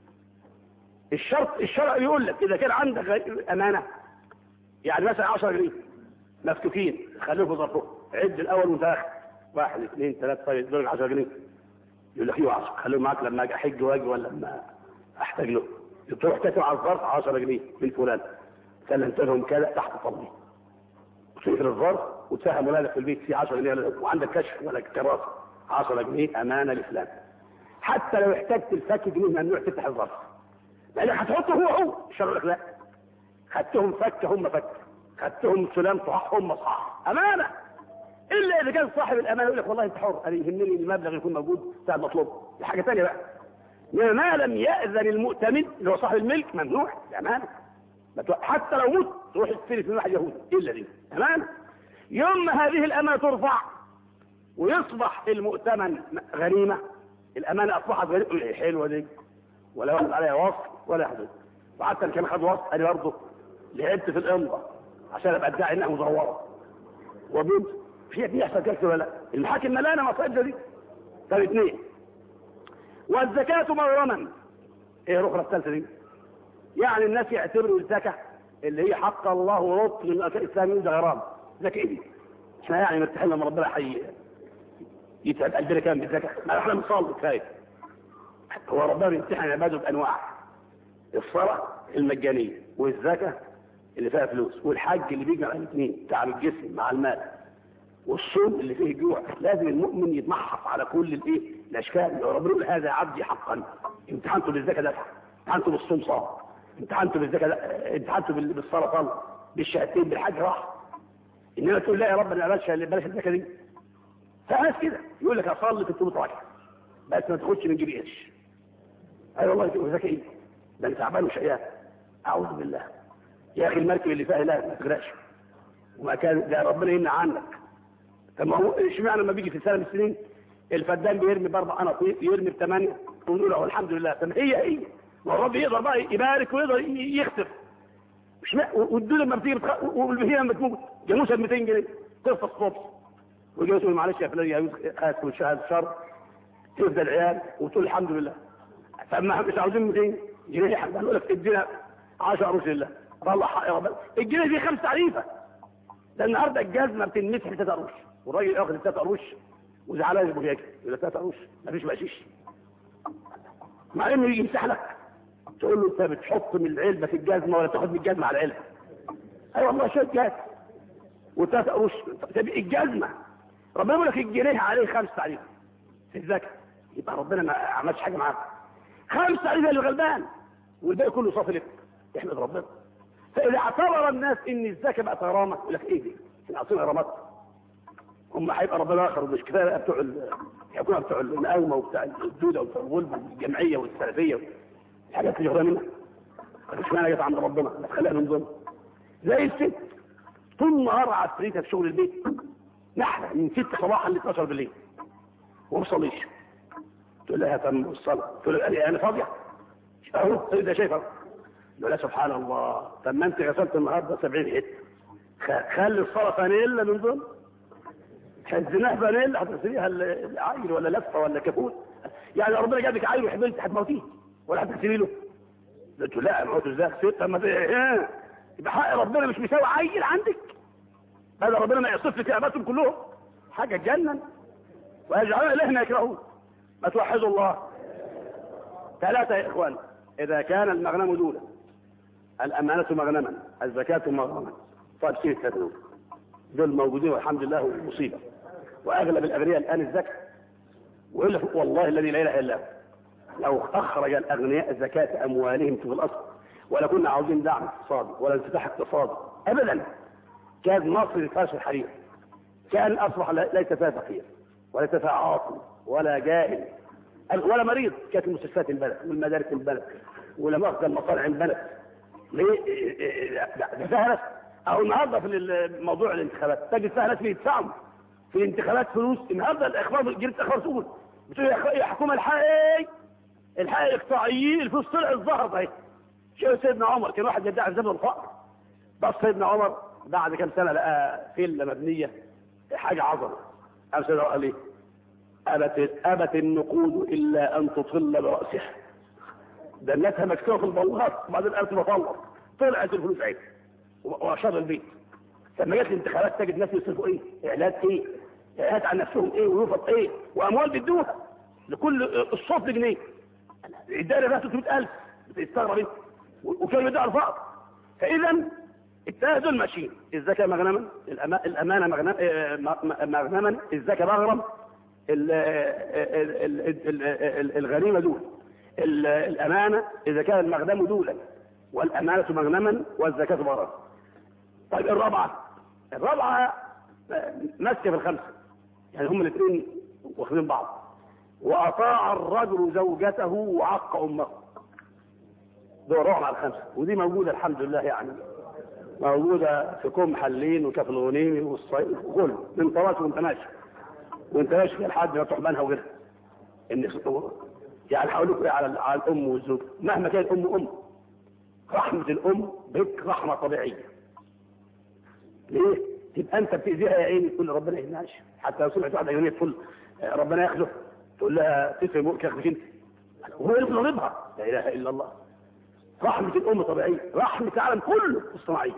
الشرط الشرع يقول لك اذا كان عندك غير- امانه يعني مثلا 10 جنيه مفتوكين خليهم في ظرفهم عد الاول وانت اخر واحد اثنين ثلاثه طيب دول 10 جنيه يقول لك ايوه 10 خليهم معاك لما اجي احج واجي ولا لما احتاج له تروح تاكل على الظرف 10 جنيه من فلان سلمت لهم كذا تحت طبي تقفل الظرف وتساهم ولادك في البيت في 10 جنيه وعندك كشف ولا كراسه 10 جنيه امانه لفلان حتى لو احتجت الفك جنيه ممنوع تفتح الظرف لانك هتحطه هو هو الشرع لك لا خدتهم فك هم فك خدتهم سلام صح هم صح امانه الا اذا كان صاحب الامانه يقول لك والله انت حر انا يهمني المبلغ يكون موجود ساعه مطلوب دي حاجه ثانيه بقى إنما ما لم ياذن المؤتمن اللي هو صاحب الملك ممنوع الامانه ما تو- حتى لو مت تروح تستلف من واحد يهودي الا دي امانه يوم ما هذه الامانه ترفع ويصبح المؤتمن غنيمه الامانه اصبحت غنيمه حلوه دي ولا واخد عليها وصف ولا حدود وحتى اللي كان خد وصف انا برضه لعبت في الامضه عشان ابقى ادعي انها مزوره وبنت في بيحصل كده ولا لا المحاكم ملانه مصائب دي طب اثنين والزكاه مغرما ايه الاخرى الثالثه دي يعني الناس يعتبروا الزكاه اللي هي حق الله ورط من الاركان الاسلاميه ده غرام زكاه ايه دي؟ احنا يعني مرتاحين لما ربنا حي يتعب قلبنا كام بالزكاه ما احنا بنصلي كفايه هو ربنا بيمتحن عباده بانواع الصلاه المجانيه والزكاه اللي فيها فلوس والحج اللي بيجمع الاثنين تعب الجسم مع المال والصوم اللي فيه جوع لازم المؤمن يتمحص على كل الايه الاشكال ربنا يقول هذا عبدي حقا امتحنته بالزكاه دفع امتحنته بالصوم صام امتحنته بالزكاه دفع. امتحنته بال- بالصلاه صلاه بالشهادتين بالحج راح انما تقول لا يا رب انا بلاش بلاش الزكاه دي فناس كده يقول لك اصلي 300 ركعه بس ما تاخدش من جيبي قرش اي والله تقول زكاه ايه ده انا تعبان مش عيال اعوذ بالله يا اخي المركب اللي فيها لا ما تغرقش وما كان ده ربنا يمنع عنك طب ما هو اشمعنى لما بيجي في سنه من السنين الفدان بيرمي باربع قناطير يرمي بثمانيه ونقول له الحمد لله طب هي هي ما هو الرب يقدر بقى يبارك ويقدر ي- يخسف مش ما- والدول لما بتيجي بتخ... والبهيمه لما تموت جاموسه ب 200 جنيه ترفع الصبح ويجي تقول معلش يا فلان يا يوسف خايف كل شهر شر تفدى العيال وتقول الحمد لله فما مش عاوزين 200 جنيه حد يقول لك ادينا 10 قروش لله طلع حق يا رب الجنيه فيه خمس تعريفه ده النهارده الجزمه بتنمسح ب 3 قروش والراجل ياخد 3 قروش وزعلان يبقى ياكل يقول لك 3 قروش مفيش بقشيش مع انه يجي يمسح لك تقول له انت بتحط من العلبه في الجزمه ولا تاخد من الجزمه على العلبه اي والله شويه جاز وثلاث قروش طب الجزمه ربنا يقول لك الجنيه عليه خمس تعريف في الزكاه يبقى ربنا ما عملش حاجه معاك خمس تعريف اللي غلبان والباقي كله صافي لك احمد ربنا فاذا اعتبر الناس ان الزكاه بقت غرامه يقول لك ايه دي؟ احنا عاطين غرامات هم هيبقى ربنا اخر مش كفايه بقى بتوع الحكومه بتوع المقاومه وبتاع الدوده وبتوع الغلب والجمعيه والسلفيه الحاجات اللي ياخدها منها مش معنى جت عند ربنا ما تخليها من ضمن زي الست طول النهار عفريتها في شغل البيت نحله من 6 صباحا ل 12 بالليل وما بصليش تقول لها تم الصلاه تقول لها انا فاضيه اهو ده شايفه يقول لها سبحان الله طب ما انت غسلت النهارده 70 حته خلي الصلاه فانيلا من ضمن حزناها فانيلا هتغسليها العيل ولا لفه ولا كابوت يعني ربنا جاب لك عيل وحبلت هتموتيه ولا هتغسلي له قلت له لا موت ازاي ست اما ايه يبقى حق ربنا مش مساوي عيل عندك هذا ربنا ما يصف لك اباتهم كلهم حاجه تجنن ويجعلون الهنا يكرهون ما توحدوا الله ثلاثه يا اخوان اذا كان المغنم دولا الامانه مغنما الزكاه مغنما طيب سير الثلاثه دول موجودين والحمد لله مصيبه واغلب الاغنياء الان الزكاه ويقول لك والله الذي لا اله الا هو لو اخرج الاغنياء زكاه اموالهم في الاصل ولا كنا عاوزين دعم اقتصادي ولا انفتاح اقتصادي ابدا كان مصر فرش الحرير كان اصبح ليس فيها فقير وليس فيها عاصم ولا جاهل ولا مريض كانت المستشفيات البلد والمدارس البلد ولا مؤاخذه المصانع البلد ليه ده فيها ناس او النهارده في موضوع الانتخابات تجد فيها ناس بيدفعوا في الانتخابات فلوس النهارده الاخبار جريده اخبار تقول بتقول يا حكومه الحقيقي الحقيقي الاقطاعيين الفلوس طلعت ظهرت اهي شوف سيدنا عمر كان واحد يدعي زمن الفقر بس سيدنا عمر بعد كم سنه لقى فيلا مبنيه حاجه عظمه قام سيدنا قال ايه أبت, أبت النقود إلا أن تطل برأسها دنتها مكسوة في البلاط وبعدين قالت بطلق طلعت الفلوس عين وأشار البيت لما جت الانتخابات تجد ناس يصرفوا ايه؟ اعلانات ايه؟ اعلانات عن نفسهم ايه؟ ويوفط ايه؟ واموال بيدوها لكل الصوت بجنيه الدائره فيها 300000 بتستغرب انت وكانوا يدعوا الفقر فاذا الثلاثه دول ماشيين الزكاه مغنما الامانه مغنما الزكاه مغرم الغنيمه دول الامانه اذا كان المغنم دولا والامانه مغنما والزكاه مغرما طيب الرابعه الرابعه ماسكه في الخمسه يعني هم الاثنين واخدين بعض واطاع الرجل زوجته وعق امه دول الرابعه الخمسه ودي موجوده الحمد لله يعني موجوده في كم حلين وكفل غنيمي والصيف وكل من طواش وانت ماشي وانت ماشي في لحد ما تروح بنها وغيرها ان يعني هقول لكم ايه على على الام والزوج مهما كانت ام ام رحمه الام بك رحمه طبيعيه ليه؟ تبقى انت بتاذيها يا عيني تقول ربنا يهديهاش حتى لو سمعت واحده يوميه تقول ربنا ياخذه تقول لها تفهم مؤك ياخذك انت وهو يبقى ضربها لا اله الا الله رحمه الام طبيعيه رحمه العالم كله اصطناعيه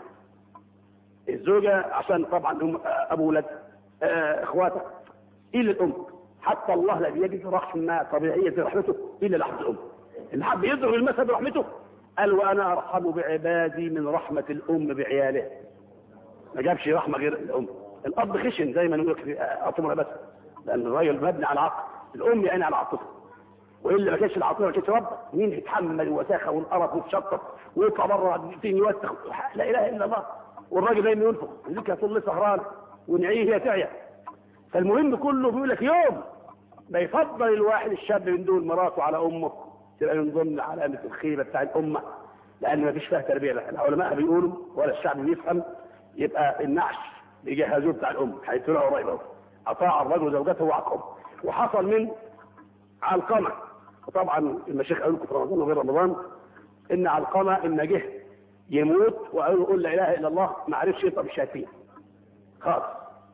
الزوجه عشان طبعا هم ابو ولاد اخواتها الا الام حتى الله لا يجد رحمه طبيعيه في رحمته الا لحظه الام اللي حب يضرب المثل برحمته قال وانا ارحم بعبادي من رحمه الام بعياله ما جابش رحمه غير الام الاب خشن زي ما نقول في اطمره بس لان الراجل مبني على العقل الام يعني على عاطفه والا ما كانش العاطفه ما كانش رب مين يتحمل الوساخه والقرف والشطه ويطلع بره فين يوسخ لا اله الا الله والراجل دايما ينفق يقول لك طول سهران ونعيه هي تعيا فالمهم كله بيقول لك يوم ما يفضل الواحد الشاب من دول مراته على امه تبقى من ضمن علامه الخيبه بتاع الامه لان ما فيش فيها تربيه العلماء بيقولوا ولا الشعب بيفهم يبقى النعش بيجهزوه بتاع الام هيطلعوا قريب اهو اطاع الرجل زوجته وعقهم وحصل من علقمه وطبعا المشايخ قالوا لكم في رمضان وغير رمضان ان علقمه ان جه يموت وقالوا قول لا اله الا الله ما عرفش يطلب الشهادتين خالص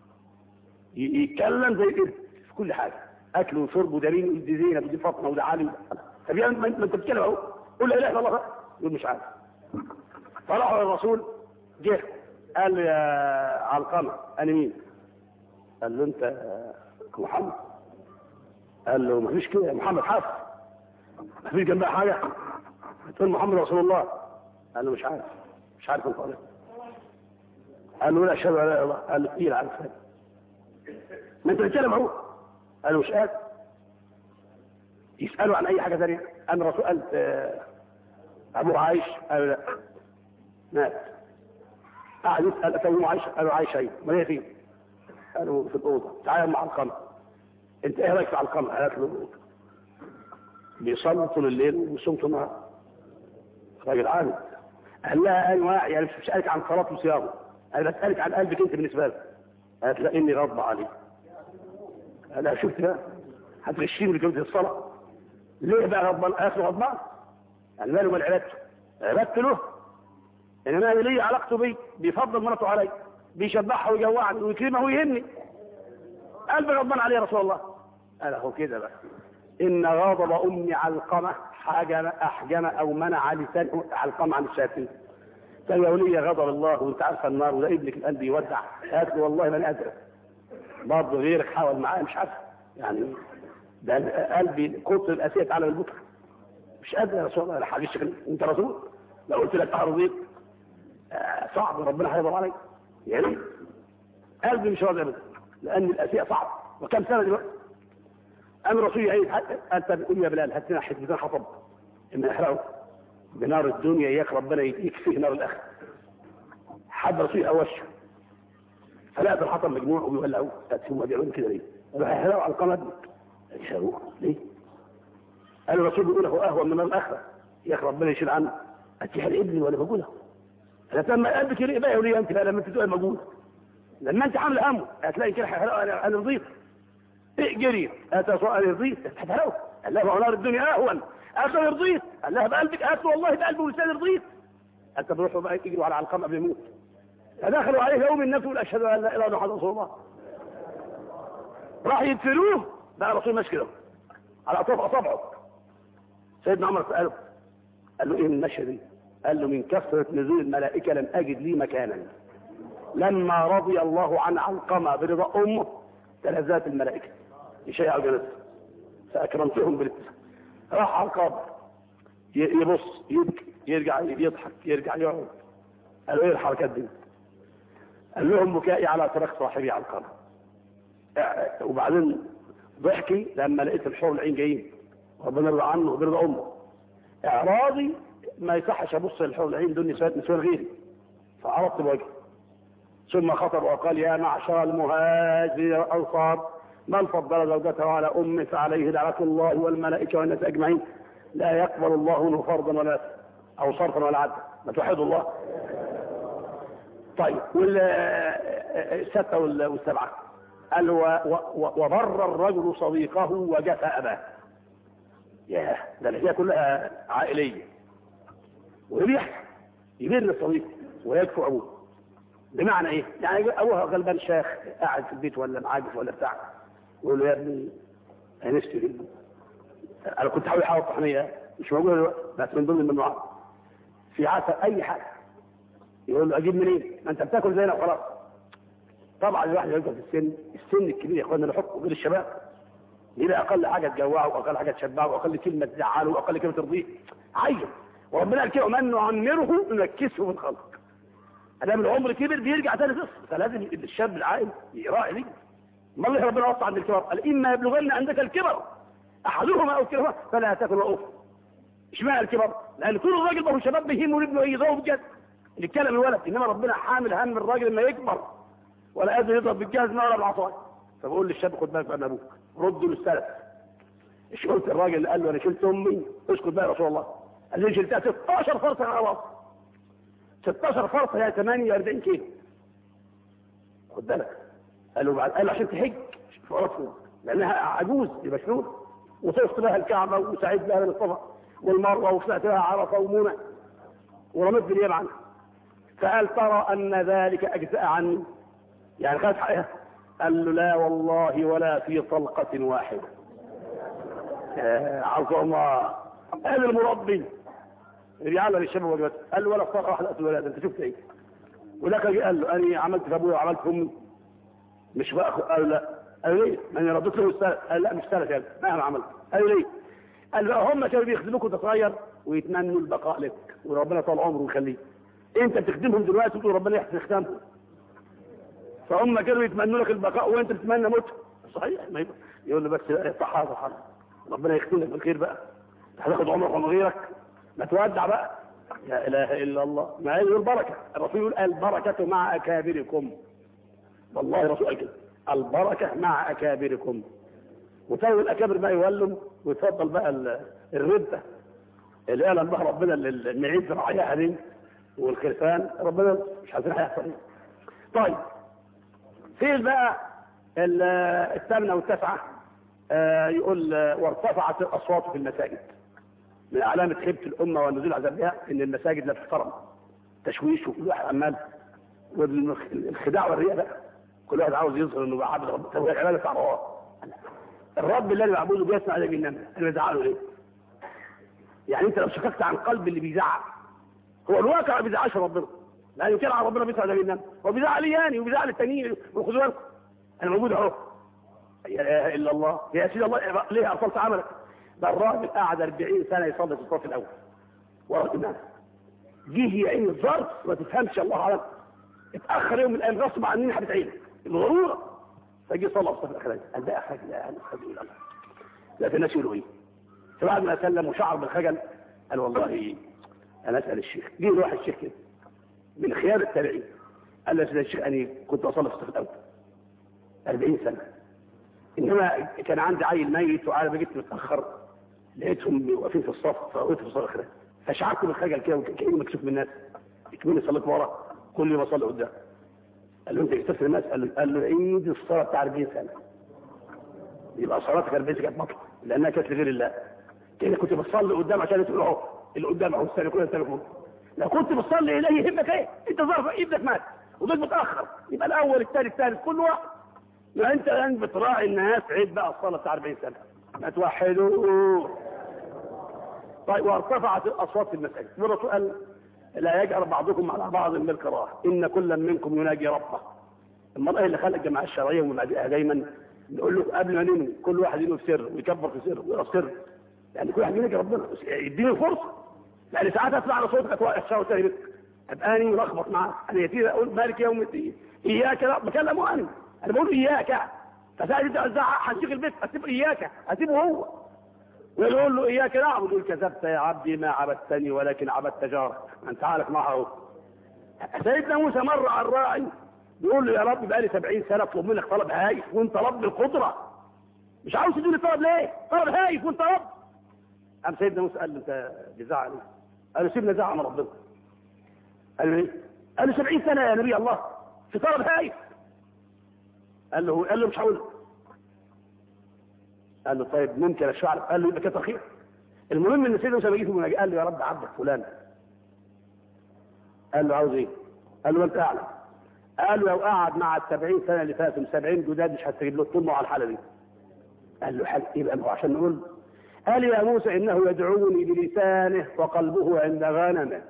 يتكلم زي كده في كل حاجه اكل وشرب ودليل ودي زينب ودي فاطمه وده علي طب يعني ما انت بتتكلم اهو قل لا اله الا الله يقول مش عارف فراحوا الرسول جه قال له يا علقمه انا مين؟ قال له انت محمد قال له ما فيش كده يا محمد حاف ما فيش جنبها حاجه تقول محمد رسول الله قال له مش عارف مش عارف القرآن قال له لا اشهد ان لا اله الا الله قال له ايه عارف ما انت بتتكلم اهو قال له مش قادر يسالوا عن اي حاجه ثانيه قام الرسول قال آه، ابوه عايش قال له لا مات قعد يسال ابوه عايش قال له عايش ايوه ما هي فين قالوا في الاوضه تعالى مع القمر انت ايه رايك في علقمه قالت له بيصلي طول الليل ويصوم طول النهار راجل عابد قال لها انواع يعني مش بسالك عن صلاه وصيام انا بسالك عن قلبك انت بالنسبه لك قالت لا اني غضب عليه قال لها شفت بقى هتغشيني بجوز الصلاه ليه بقى غضبان قالت له غضبان قال ماله من عبادته عبادته له انما انا لي علاقته بي بيفضل مرته علي بيشبعها ويجوعني ويكرمها ويهني قلبي غضبان عليه يا رسول الله قال هو كده بقى ان غضب امي علقمه حجم احجم او منع لسان علقمه عن الشافعي قال يا ولي غضب الله وانت عارفه النار وده ابنك القلب يودع قالت له والله ما انا قادر برضه غيرك حاول معايا مش عارف يعني ده قلبي كتر الاسيه على البكر مش قادر يا رسول الله يا حبيبي شكل انت رسول لو قلت لك ارضيك آه صعب ربنا هيغضب عليك يعني قلبي مش راضي ابدا لان الاسيه صعب وكم سنه دلوقتي أنا الرسول يعيد أنت بتقول يا بلال هات لنا حتتين حطب إن احرقه بنار الدنيا إياك ربنا يكفيه نار الآخرة حد الرسول أوشه فلقى الحطب مجموع وبيولعوه هم بيعملوا كده ليه؟ قالوا هيحرقوا على القمر ابنك يشاروه ليه؟ قال الرسول بيقول هو أهون من نار الآخرة إياك ربنا يشيل عنه هتحرق ابني وأنا موجودة أنا لما قلبك ليه بقى وليه أنت بقى لما أنت تبقى موجود لما أنت عامل همه هتلاقي كده هيحرقوا أنا أنا رضيت اجري اتى سؤال يرضيك تحترقه قال له نار الدنيا اهون اتى يرضيك قال لها بقلبك قالت له والله بقلبي ولساني رضيت انت بروحوا بقى يجروا على علقمه قبل يموت فدخلوا عليه يوم الناس يقول اشهد ان لا اله الا الله رسول الله راح يدفنوه بقى الرسول ماشي كده على اطراف اصابعه سيدنا عمر ساله قال له ايه المشهد دي؟ قال له من كثره نزول الملائكه لم اجد لي مكانا لما رضي الله عن علقمه برضا امه تلذات الملائكه يشيعوا جنازته فاكرمتهم بالاتساع راح على القبر يبص يبكي يرجع يضحك يرجع يقعد قالوا ايه الحركات دي؟ قال لهم بكائي على فراق صاحبي على القبر وبعدين ضحكي لما لقيت الحور العين جايين ربنا يرضى عنه وبرضى امه اعراضي ما يصحش ابص للحور العين دول نسوان نسوان غيري فعرضت بوجهي ثم خطب وقال يا معشر المهاجرين والانصار من فضل زوجته على امه فعليه لعنه الله والملائكه والناس اجمعين لا يقبل الله منه فرضا ولا او صرفا ولا عدلا ما توحدوا الله طيب والستة والسبعة قال وبر الرجل صديقه وجفى أباه ياه ده الحكاية كلها عائلية ويبيح يبر صديقه ويكفو أبوه بمعنى ايه؟ يعني ابوها غلبان شيخ قاعد في البيت ولا معاجز ولا بتاع يقول له يا ابني انا نفسي في انا كنت حاول احاول طحنيه مش موجوده دلوقتي بس من ضمن الممنوعات في عسل اي حاجه يقول له اجيب منين؟ ما انت بتاكل زينا وخلاص طبعا الواحد يبقى في السن السن الكبير يا اخوانا نحطه غير الشباب يبقى اقل حاجه تجوعه واقل حاجه تشبعه واقل كلمه تزعله واقل كلمه ترضيه عين وربنا قال كده ومن نعمره ننكسه في الخلق ادام العمر كبر بيرجع تاني طفل فلازم الشاب العاقل يراعي دي ما الله ربنا وصى عند الكبر قال اما يبلغن عندك الكبر احدهما او كلاهما فلا تاكل رؤوف اشمعنى الكبر؟ لان كل الراجل ما هو شباب بيهمه ابنه يضربه بجد نتكلم الولد انما ربنا حامل هم الراجل لما يكبر ولا قادر يضرب بالجهاز نار العصايه فبقول للشاب خد بالك انا ابوك ردوا للسلف ايش قلت الراجل اللي قال له انا شلت امي اسكت بقى يا رسول الله قال لي شلتها 16 فرصه على راسي 16 فرصه يعني 48 كيلو خد بالك قال له بعد قال له عشان تحج في راسه لانها عجوز بمشلول وطفت لها الكعبه وسعيد لها بالصفا والمروه وطلعت لها عرفه ومنى ورميت باليم عنها فقال ترى ان ذلك اجزاء عني يعني خدت حقها قال له لا والله ولا في طلقه واحده عظم هذا المربي بيعلم الشباب واجبات قال له ولا صار واحد قتل ولاد انت شفت ايه وذاك جه قال له انا عملت في ابويا وعملت في امي مش بقى قال له لا قال له ليه؟ ما انا رديت له السنه قال لا مش سنه كده مهما عملت قال له ليه؟ قال له هم كانوا بيخدموك وانت صغير ويتمنوا البقاء لك وربنا طال عمره ويخليك انت بتخدمهم دلوقتي وتقول ربنا يحسن ختامهم فهم كانوا يتمنوا لك البقاء وانت بتتمنى موت صحيح ما يبقى. يقول له بس لا صح هذا حرام ربنا يختم لك بالخير بقى هتاخد عمرك من غيرك ما تودع بقى لا اله الا الله ما هي البركه الرسول يقول البركه مع اكابركم والله الرسول قال كده البركه مع اكابركم وتاول الاكابر بقى يولم ويتفضل بقى ال- الرده اللي يعلم بقى ربنا ال- النعيم رعاياها دي والخرفان ربنا مش عارفين هيحصل ايه طيب فين بقى ال- الثامنه والتاسعه آه، يقول آه، وارتفعت الاصوات في المساجد من علامه خيبه الامه والنزول عذاب بها ان المساجد لا تحترم تشويش وكل واحد عمال والخداع والرياء بقى كل واحد عاوز يظهر انه بقى عبد رب طب هي العباده بتاع الله الرب اللي انا بعبده بيسمع ده بينام انا بزعله ليه؟ يعني انت لو شككت عن قلب اللي بيزعق هو الواقع ما بيزعلش ربنا لا يمكن على ربنا بيسمع ده بينام هو بيزعل يعني وبيزعل التانيين وخدوا بالكم انا موجود اهو لا اله الا الله يا سيدي الله ليه ارسلت عملك ده الراجل قعد 40 سنه يصلي في الصف الاول ورا الامام جه يعين الظرف ما تفهمش الله اعلم اتاخر يوم من الايام غصب عننا حبيت عينك الضروره فجي صلى في الصف الاخراني قال ده اخرج لا انا اخرج الى الله لا في الناس يقولوا ايه فبعد ما سلم وشعر بالخجل قال والله انا اسال الشيخ جه يروح الشيخ كده من خيار التابعين قال له يا سيدي الشيخ انا كنت اصلي في الصف الاول 40 سنه انما كان عندي عيل ميت وعارف جيت متاخر لقيتهم واقفين في الصف فقلت في الصف الاخراني فشعرت بالخجل كده وكاني مكسوف من الناس كمني صليت ورا كل ما اصلي قدام قال له انت كسفت الناس قال له قال له عيد الصلاه بتاع 40 سنه يبقى صلاتك 40 سنه كانت مطلق لانها كانت لغير الله كده كنت بتصلي قدام عشان تقول اهو اللي قدام اهو السنه كلها السنه كلها لو كنت بتصلي اليه يهمك ايه انت ظرف ابنك مات ودول متاخر يبقى الاول الثاني الثالث كل واحد ما انت الان بتراعي الناس عيد بقى الصلاه بتاع 40 سنه ما توحدوه طيب وارتفعت الاصوات في المساجد والرسول قال لا يجعل بعضكم على بعض بالكراهه ان كلا منكم يناجي ربه المرأة اللي خلق الجماعة الشرعية ومبادئها دايما نقول له قبل ما ننوي كل واحد ينوي في سر ويكبر في سر ويقرا في سر يعني كل واحد يناجي ربنا يديني فرصة يعني ساعات اسمع على صوتك اتوقف شهر تاني بك ابقاني ملخبط معاه انا يتيجي اقول مالك يوم الدين اياك لا بكلمه انا انا بقول اياك فساعات انت ازعق هنشيخ البيت اسيب اياك اسيبه هو ويقول له اياك نعبد يقول كذبت يا عبدي ما عبدتني ولكن عبدت جارك انت عالك معه سيدنا موسى مر على الراعي بيقول له يا رب بقالي 70 سنه اطلب منك طلب هايف وانت رب القدره مش عاوز تدوني طلب ليه؟ طلب هايف وانت رب قام سيدنا موسى قال له انت بزعل ايه؟ قال له سيبنا زعل ربنا قال له ايه؟ قال له 70 سنه يا نبي الله في طلب هايف قال له قال له مش هقول قال له طيب ممكن اشفع لك قال له يبقى كتر خير المهم ان سيدنا موسى بيجي في المناجاه قال له يا رب عبدك فلان قال له عاوز ايه؟ قال له انت اعلم قال له لو قعد مع السبعين سنه اللي فاتوا 70 جداد مش هتجيب له طول على الحاله دي قال له حل يبقى ما هو عشان نقول قال يا موسى انه يدعوني بلسانه وقلبه عند غنمه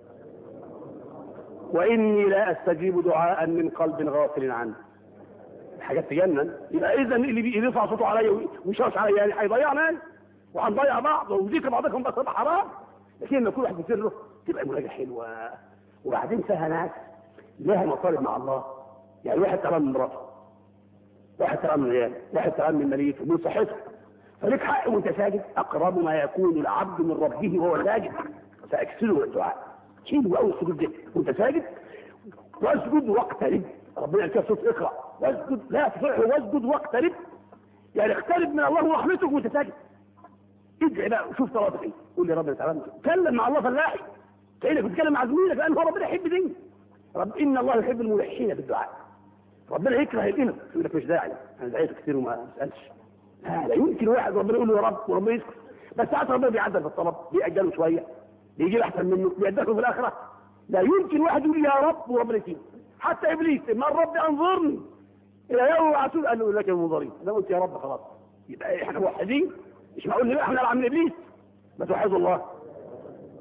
واني لا استجيب دعاء من قلب غافل عنه حاجات تجنن يبقى اذا اللي بيرفع صوته عليا ويشوش عليا يعني هيضيعنا يعني وهنضيع بعض وذكر بعضكم بس تبقى حرام لكن لما كل واحد في سره تبقى مراجعه حلوه وبعدين فيها ناس لها مطالب مع الله يعني واحد تعبان من مراته واحد تعبان من عياله واحد تعبان من ماليته من صحته فليك حق وانت ساجد اقرب ما يكون العبد من ربه وهو ساجد فاكثره الدعاء حلو قوي السجود ده وانت ساجد واسجد واقترب ربنا قال كده في سوره اقرا واسجد لا تصح واسجد واقترب يعني اقترب من الله ورحمته وانت ساجد ادعي بقى وشوف صلاتك ايه قول لي ربنا تعالى اتكلم مع الله فلاحي كانك بتتكلم مع زميلك لان هو ربنا يحب دي رب ان الله يحب الملحين في الدعاء ربنا يكره الإنب يقول لك مش داعي انا دعيت كتير وما اسالش لا, لا يمكن واحد ربنا يقول له يا رب وربنا يسكت بس ساعات ربنا بيعدل في الطلب بيأجله شويه بيجي احسن منه بيأجله في الاخره لا يمكن واحد يقول يا رب وربنا يسيبه حتى ابليس ما الرب انظرني الى يوم يبعثون قال له لك المنظرين انا قلت يا رب خلاص يبقى احنا موحدين مش معقول نبقى احنا من ابليس ما توحدوا الله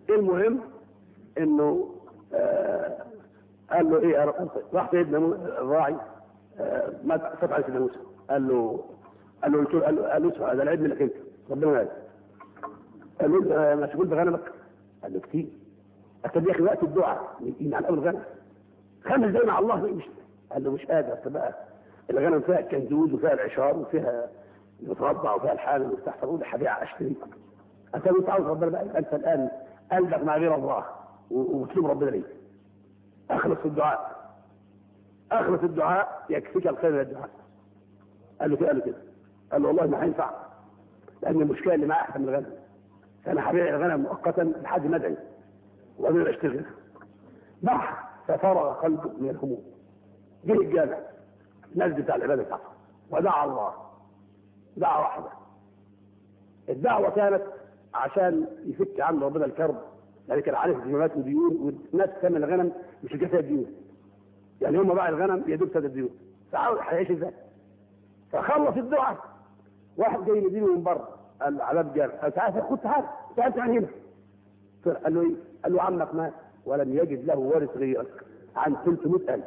المهم انه آه قال له ايه يا رب راح سيدنا مو- الراعي آه ما فتح على سيدنا موسى قال له قال له قلت له- قال له قال له اسمع ده العيب منك انت ربنا مالك قال له انت مشغول بغنمك قال له كتير قال له يا اخي وقت الدعاء من على اول غنم خمس دقايق مع الله مش قال له مش قادر أصل بقى الغنم فيها الكندوز وفيها العشار وفيها المتربع وفيها الحامل وفتح فقول هبيع اشتري انت انت عاوز ربنا بقى انت الان قلبك مع غير الله و- وتلوم ربنا ليه اخلص في الدعاء اخلص الدعاء يكفيك الخير من الدعاء قال له كده قال له كده قال له والله ما هينفع لان المشكله اللي معاه احسن من الغنم فانا هبيع الغنم مؤقتا لحد ما ادعي وقبل اشتغل بح ففرغ قلبه من الهموم جه الجامع الناس بتاع العباده بتاعته ودعا الله دعوه واحده الدعوه كانت عشان يفك عنه ربنا الكرب يعني كان عارف ديونات وديون والناس ثمن الغنم مش جايه ديون يعني هم باع الغنم يا دوب سد الديون فعاوز هيعيش ازاي فخلص الدعاء واحد جاي يدينه من بره قال عذاب جار قال تعالى خد تعالى تعالى تعالى هنا قال له ايه؟ قال له عمك مات ولم يجد له وارث غيرك عن 300000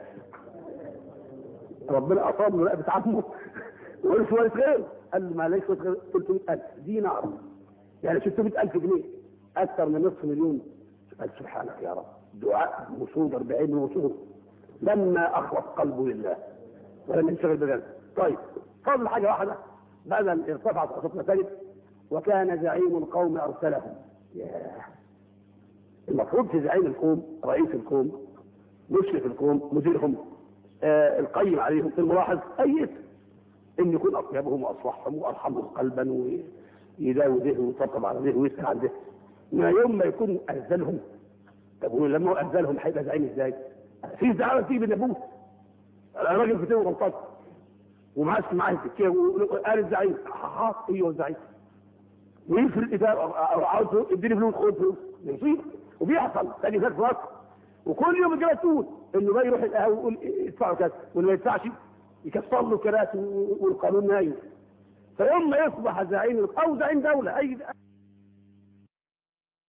ربنا اصاب له رقبه عمه ورث وارث غيره قال له ما ليش وارث غير 300000 دينار يعني 600000 جنيه اكثر من نصف مليون قال سبحانك يا رب دعاء وصول 40 وصول لما اخلص قلبه لله ولم ينشغل بذلك طيب فضل حاجه واحده بعد ان ارتفعت اصوات المساجد وكان زعيم القوم ارسلهم ياه. المفروض في زعيم القوم رئيس القوم مشرف القوم مديرهم آه القيم عليهم الملاحظ اي اسم ان يكون اطيبهم واصلحهم وارحمهم قلبا ويداوي ده ويطبطب على ده ويسال عن ده ما يوم ما يكون انزلهم طب هو لما هو انزلهم هيبقى زعيم ازاي؟ في زعامه تيجي بالنبوه الراجل فتوه غلطان ومعاه معاه السكيه وقال الزعيم حاط ايوه الزعيم ويفرق الاداره او عاوز اديني فلوس خد فلوس يصيب وبيحصل تاني فات في مصر وكل يوم الجماعه تقول انه بقى يروح القهوه ويقول ادفعوا كذا واللي ما يدفعش يكسر له كراسي والقانون نايم فيوم ما يصبح زعيم او زعيم دوله اي